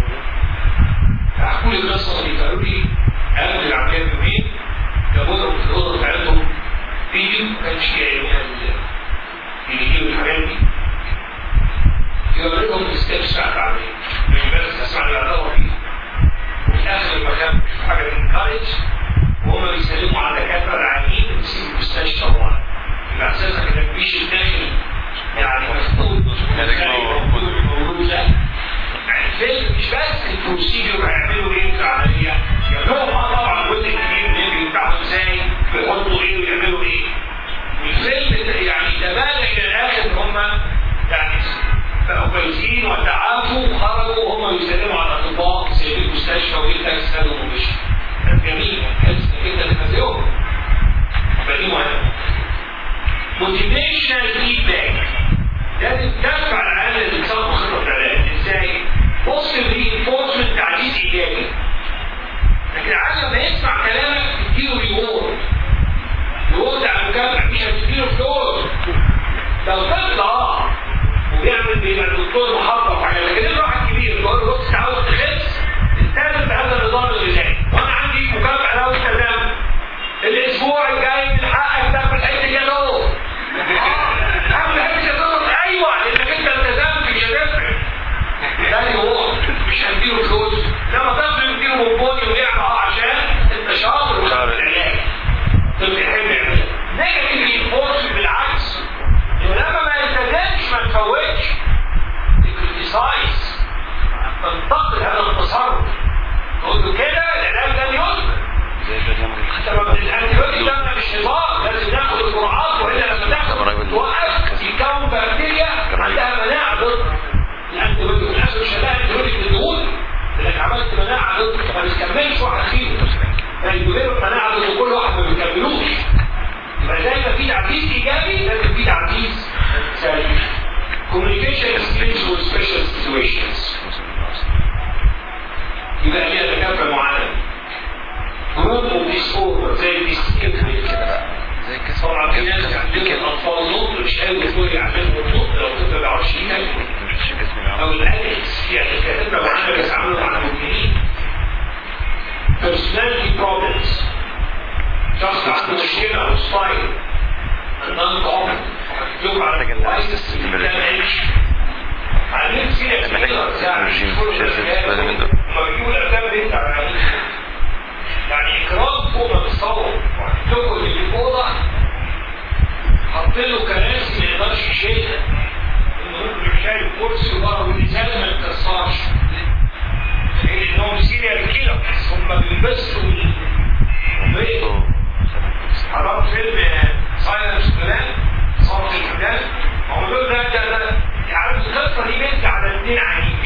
فحكوا لي القصة دي قالوا لي قبل العملية بيومين جابوا لهم في الأوضة بتاعتهم فيديو ما كانش أيامها الفيديو والحاجات دي يوريهم الستبس بتاعت العملية مش بس اسمع اللي هدور فيه وفي اخر المكان حاجه تنكرج وهم بيسلموا على دكاتره العيانين بيسيبوا المستشفى طبعا يبقى اساسا كده مفيش الداخل يعني مفقود موجود لا الفيلم مش بس البروسيجر هيعملوا ايه في العمليه يعملوا طبعا الجزء الكبير اللي بتاعهم ازاي بيحطوا ايه ويعملوا ايه الفيلم يعني تبان الى الاخر ان هم يعني بقوا كويسين وتعافوا وخرجوا وهم بيسلموا على الاطباء سايبين المستشفى وانت تسالهم ومشي كان جميل كان جدا تنزلهم فدي مهمه موتيفيشنال فيدباك لازم تدفع العيال اللي بتصاب خطط العلاج ازاي؟ بوزيتيف رينفورسمنت تعزيز ايجابي لكن العيال لما يسمع كلامك تديله ريورد ريورد على المكافاه مش هتديله فلوس لو طفل اه وبيعمل بيبقى الدكتور محضر حاجه لكن انت واحد كبير تقول له بص عاوز تخس التزم بهذا النظام الغذائي وانا عندي مكافاه لو التزمت الاسبوع الجاي من حقك تاكل حته جاتوه اعمل حته جاتوه ايوه لانك انت التزمت مش هتفرق ده هو مش هديله فلوس لما طفل يديله بونبوني ويعمل اه عشان انت شاطر وشاطر العلاج طفل يحب يعمل نيجاتيف رينفورس بالعكس لما ما يلتزمش ما تفوتش تكريتيسايز تنتقد هذا التصرف تقول له كده العلاج لن يثبت سبب الانتيبيوتيك ده مش هزار لازم ناخد الجرعات والا لما تاخد توقف يكون بكتيريا عندها مناعه ضد الانتيبيوتيك الناس مش هتلاقي انتيبيوتيك بدون لانك عملت مناعه ضد ما بتكملش واحد فيهم فيديله مناعه ضد كل واحد ما بيكملوش يبقى زي ما في تعزيز ايجابي لازم في تعزيز سلبي communication skills with special situations يبقى ليها دكاتره معينه جروب اوف ديس اوردر زي الديسكيبل زي كده طبعا في ناس عندهم الاطفال نط مش قادر يقول يعملوا النط لو طفل ما بيعرفش ياكل مش جسمي او الادكس يعني دكاتره معينه بيتعاملوا مع المدمنين personality problems شخص عنده مشكله او ستايل النون كومن هتشوف على الكويس عاملين كده لما بيجيبوا الافلام دي بتاع يعني اكرام فوق ما بتصور وهتشوفوا اللي في الاوضه حاطين له كراسي ما يقدرش يشيلها انه ممكن يشيل كرسي وبره والازاز ما يتكسرش لانهم سيريال كيلرز هم بيلبسوا حضرت فيلم سايلنس بلان صوت الحجاز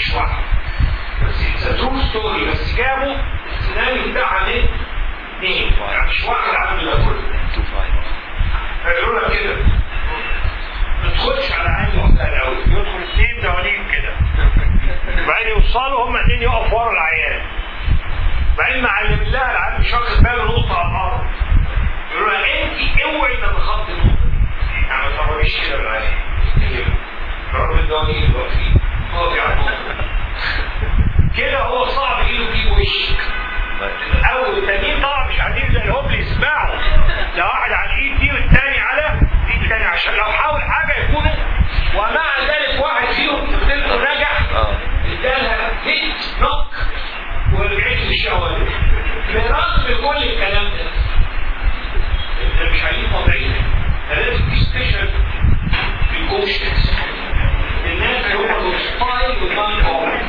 مش واحد بس ترو ستوري بس جابوا السيناريو بتاعها ليه؟ اثنين يعني مش واحد عامل ده كله 2 فيقولوا لك كده ما تدخلش على عين واحده الاول يدخل اثنين دواليب كده بعدين يوصلوا هم اثنين يقفوا ورا العيان بعدين معلم لها العيان مش واخد باله نقطه على الارض يقولوا لها انت اوعي تتخطي النقطه دي يعني ما تقربيش كده بالعيان رب الدواليب دلوقتي هو في على النقطه كده هو صعب ايده تجيب وشك اول التانيين طبعا مش عايزين زي الهبل يسمعوا ده واحد على الايد دي والتاني على الايد التاني عشان لو حاول حاجه يكونوا ومع ذلك واحد فيهم قلت نجح اه ادالها هيت نوك ورجعت للشوارع برغم كل الكلام ده احنا مش عايزين طبيعيين لازم في ستيشن في الكوشنز الناس اللي هم السباي والنون كومنت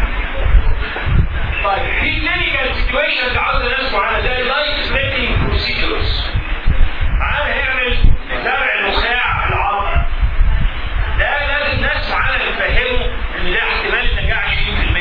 طيب في كلينيكال سيتويشنز عاوز ناس معانا زي لايف سبليتنج بروسيدورز معانا هيعمل زرع النخاع في العظم ده لازم ناس معانا نفهمه ان ده احتمال النجاح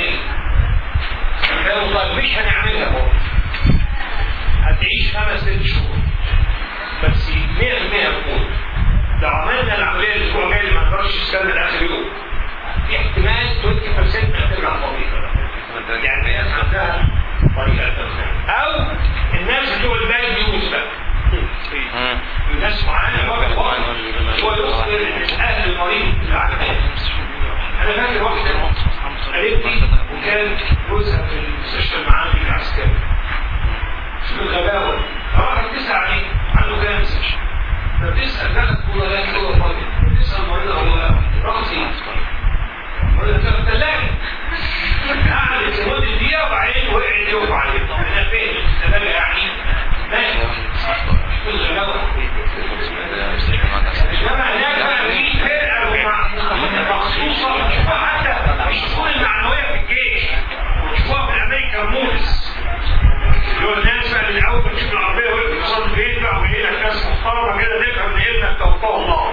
20% فاهم طيب مش هنعملها برضه هتعيش خمس ست شهور بس 100% هتموت لو عملنا العمليه الاسبوع الجاي اللي ما نقدرش نستنى لاخر يوم في احتمال 20% انها ترجع طبيعي يعني الناس عندها طريقه تفهم او الناس بتوع الباد نيوز بقى الناس معانا واحد واحد هو يخبر اهل المريض العالمين انا فاكر واحده قريبتي وكان جوزها في المستشفى المعامل العسكري شوف الغباوه راحت تسال عليه عنده كانسر فبتسال دخلت تقول لا هو فاضي بتسال المريض هو راح فين؟ المريض كان في الثلاجه قعدت لمده دقيقه وبعدين وقعت يقف عليه طب انا فين؟ الثلاجه يعني ماشي شوف الغباوه انما هناك بقى في فرقه مخصوصه تشوفها حتى مش تكون المعنويه في الجيش وتشوفها في الامريكان موفيز اللي هو الناس بقى من الاول بتشوف العربيه وهي بتصلي البيت بقى وجاي لك ناس محترمه كده تفهم ان ابنك توفاه الله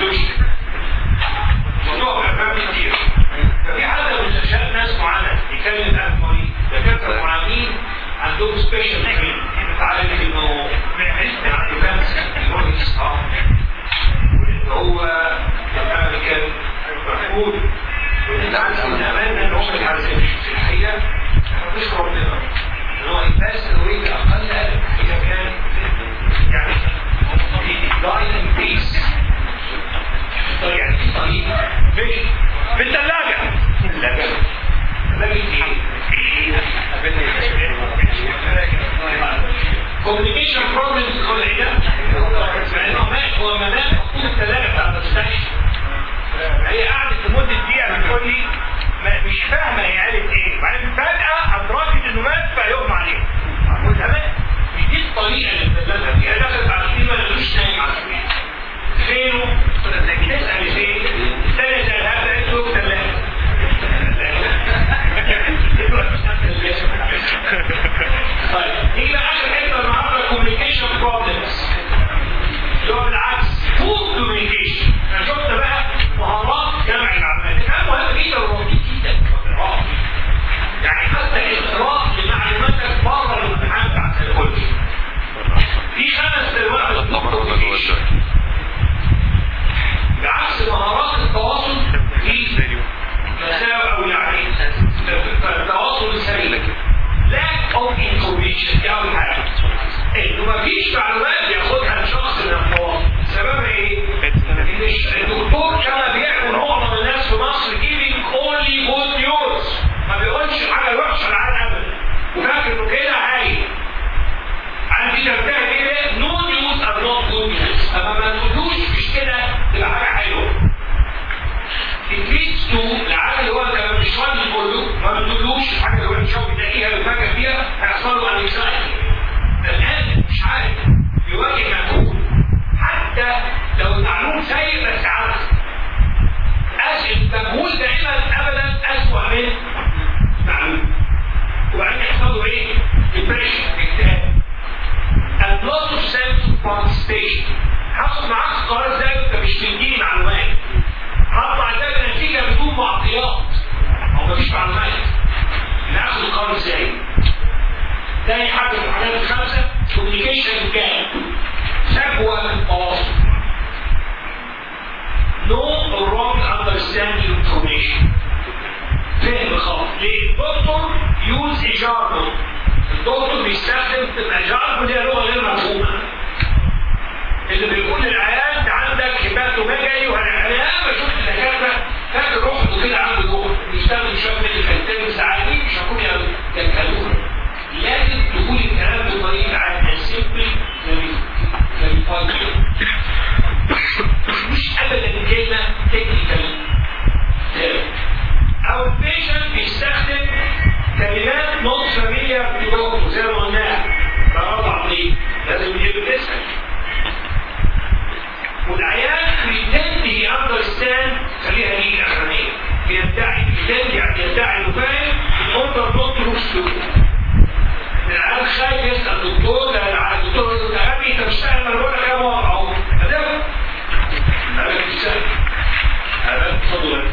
موضوع في افلام كتير ففي حتى من الاشياء ناس معانا يكلم اهل مريض دكاتره معامين عندهم سبيشال تريننج تعالج انه عنده كانسر اللي هو الاسقاط وان هو الامريكان مفقود وان عنده امانه ان هم يعالجوش في الحقيقه احنا نشكر ربنا ان هو يباس الوي باقل اذا كان يعني داين ان بيس يعني في طريق مش في الثلاجه الثلاجه الثلاجه كوميونيكيشن بروبلمز كل عيادة لانه مات هو ما مات مفروض الثلاجه بتاعت المستشفى هي قعدت لمده دقيقه بتقول لي ما- مش فاهمه هي قالت ايه بعدين فجاه ادركت انه مات فيغمى عليه قلت تمام مش دي الطريقه اللي بتبلغها فيها دخلت على السرير ما لقوش نايم على السرير فينه؟ تسال فين؟ الثانيه سالها قالت له الثلاجه طيب نيجي بقى اخر حته النهارده كوميونيكيشن بروبلمز اللي هو بالعكس فول كوميونيكيشن انا شفت بقى مهارات جمع المعلومات كلام مهم جدا ومفيد جدا الاقراء. يعني حتى الاقراء لمعلوماتك بره الامتحان بتاع الكل في خمس دلوقتي الطمر ولا جوه الدرج بعكس مهارات التواصل في مساوئ او يعني التواصل السريع lack of information دي اول حاجه انه مفيش معلومات بياخدها الشخص من التواصل سببها ايه؟ ان الش- الدكتور كما بيعمل معظم الناس في مصر giving only good news ما بيقولش حاجه وحشه العالم ابدا وفاكر انه كده هايل عندي تنتهي كده نو نيوز ار نوت جود نيوز اما ما تقولوش مش كده تبقى حاجه حلوه البيت تو العالم اللي هو كان مش راضي يقول له ما بتقولوش الحاجه اللي وحشه وبتلاقيها ويفكر فيها هيحصل له انكزايتي الان مش عارف يواجه مجهول حتى لو المعلوم سيء بس عارف أس- المجهول دائما ابدا اسوء من معلوم وبعدين يحصل له ايه؟ ديبريشن اكتئاب and loss of sense of participation هاخد معاك القرار ازاي وانت مش بتديني معلومات هطلع ازاي بنتيجه بدون معطيات او مفيش معلومات الدكتور بيستخدم مجال دي لغه غير مفهومه اللي بيقول للعيان انت عندك هيباتوميجالي والعيان بشوف الدكاتره فاكر روحه كده عنده روح بيستخدم شويه ميديكال تيرمز عادي مش هكون يكلمه لازم تقول الكلام بطريقه عاديه سيمبل مش ابدا كلمه تكنيكال او البيشنت بيستخدم كلمات نوت فاميليار في دكتور زي ما قلنا برضع ليه؟ لازم يدرسها والعيان pretend he understand خليها دي الاخرانيه بيدعي pretend يعني يدعي انه فاهم order not to lose العيان خايف يسال الدكتور ده الدكتور يقول له يا ابني انت مش فاهم انا بقول لك ايه مره اهو هتفهم؟ هذا بتسال هذا تفضل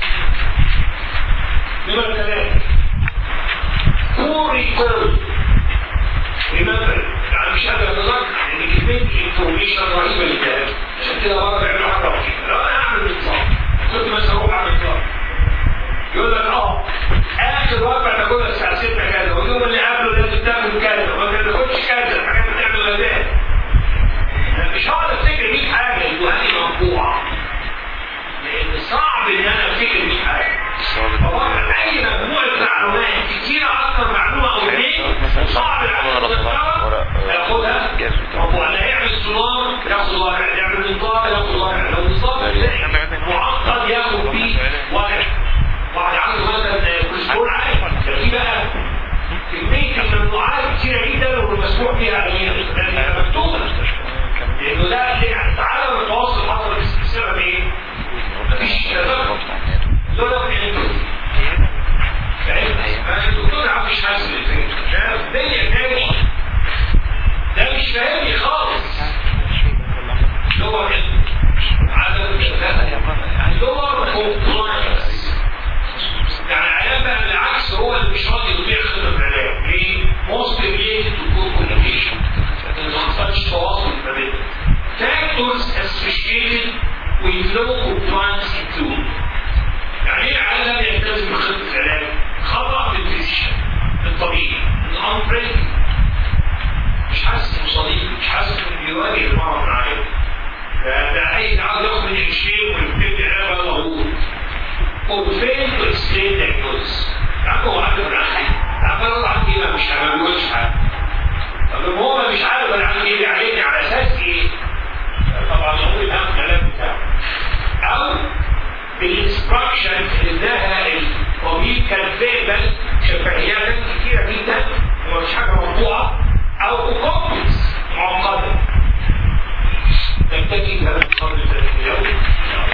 نمرة ثلاثة poor recall remember يعني مش قادر اتذكر ان كمية الانفورميشن رهيبة للكلام عشان كده بره بيعملوا حاجة رهيبة لو انا اعمل نظام كنت مثلا اروح اعمل نظام يقول لك اه اخر وجبة تاكلها الساعة 6 كذا واليوم اللي قبله لازم تاكل كذا وما تاكلش كذا الحاجات اللي بتعمل غداء مش هقعد افتكر 100 حاجة يدوها لي مطبوعة لان صعب ان انا افتكر 100 حاجة طبعا اي مجموعة معلومات كتيرة اكتر معلومة او اثنين صعب ياخدها طب ولا يعمل سونار ياخد ورق يعمل نظام ياخد ورق لو نظام معقد ياخد فيه ورق واحد عنده مثلا كوليسترول عالي في بقى كمية الممنوعات كتيرة جدا والمسموح بيها علميا مكتوبة لانه ده يعني تعالى المتوسط حصل بسبب ايه؟ مفيش تذكر دول الدكتور عم مش حاسس ده الدنيا تاني ده مش فاهمني خالص دور عدد دور كومبلاينس يعني العيان بقى بالعكس هو اللي مش راضي يطيع خطه العلاج ليه؟ موست ريليتد تو بور كوميونيكيشن ما حصلش تواصل ما بينهم factors associated with low compliance include يعني ايه العيان لم يلتزم بخطه العلاج؟ خطا في الفيزيشن الطبيعي الانبريد مش حاسس انه صديق مش حاسس انه بيواجه المرض معايا ده عايز عاوز ياخد من الشيء ويبتدي علاج بقى موجود وفين تو اكسبلين دايجنوز يعني هو عنده العقل عارف انا عندي ما مش ما بيقولش حاجه طب لما هو مش عارف انا عندي ايه عليني على اساس ايه؟ طبعا هو الهم الكلام بتاعه او بالانستراكشن اللي اداها الطبيب كان فيربال شفهيات كتيره جدا ومش حاجه مقطوعه او كومبلكس معقده تكتفي بهذا الفضل اليوم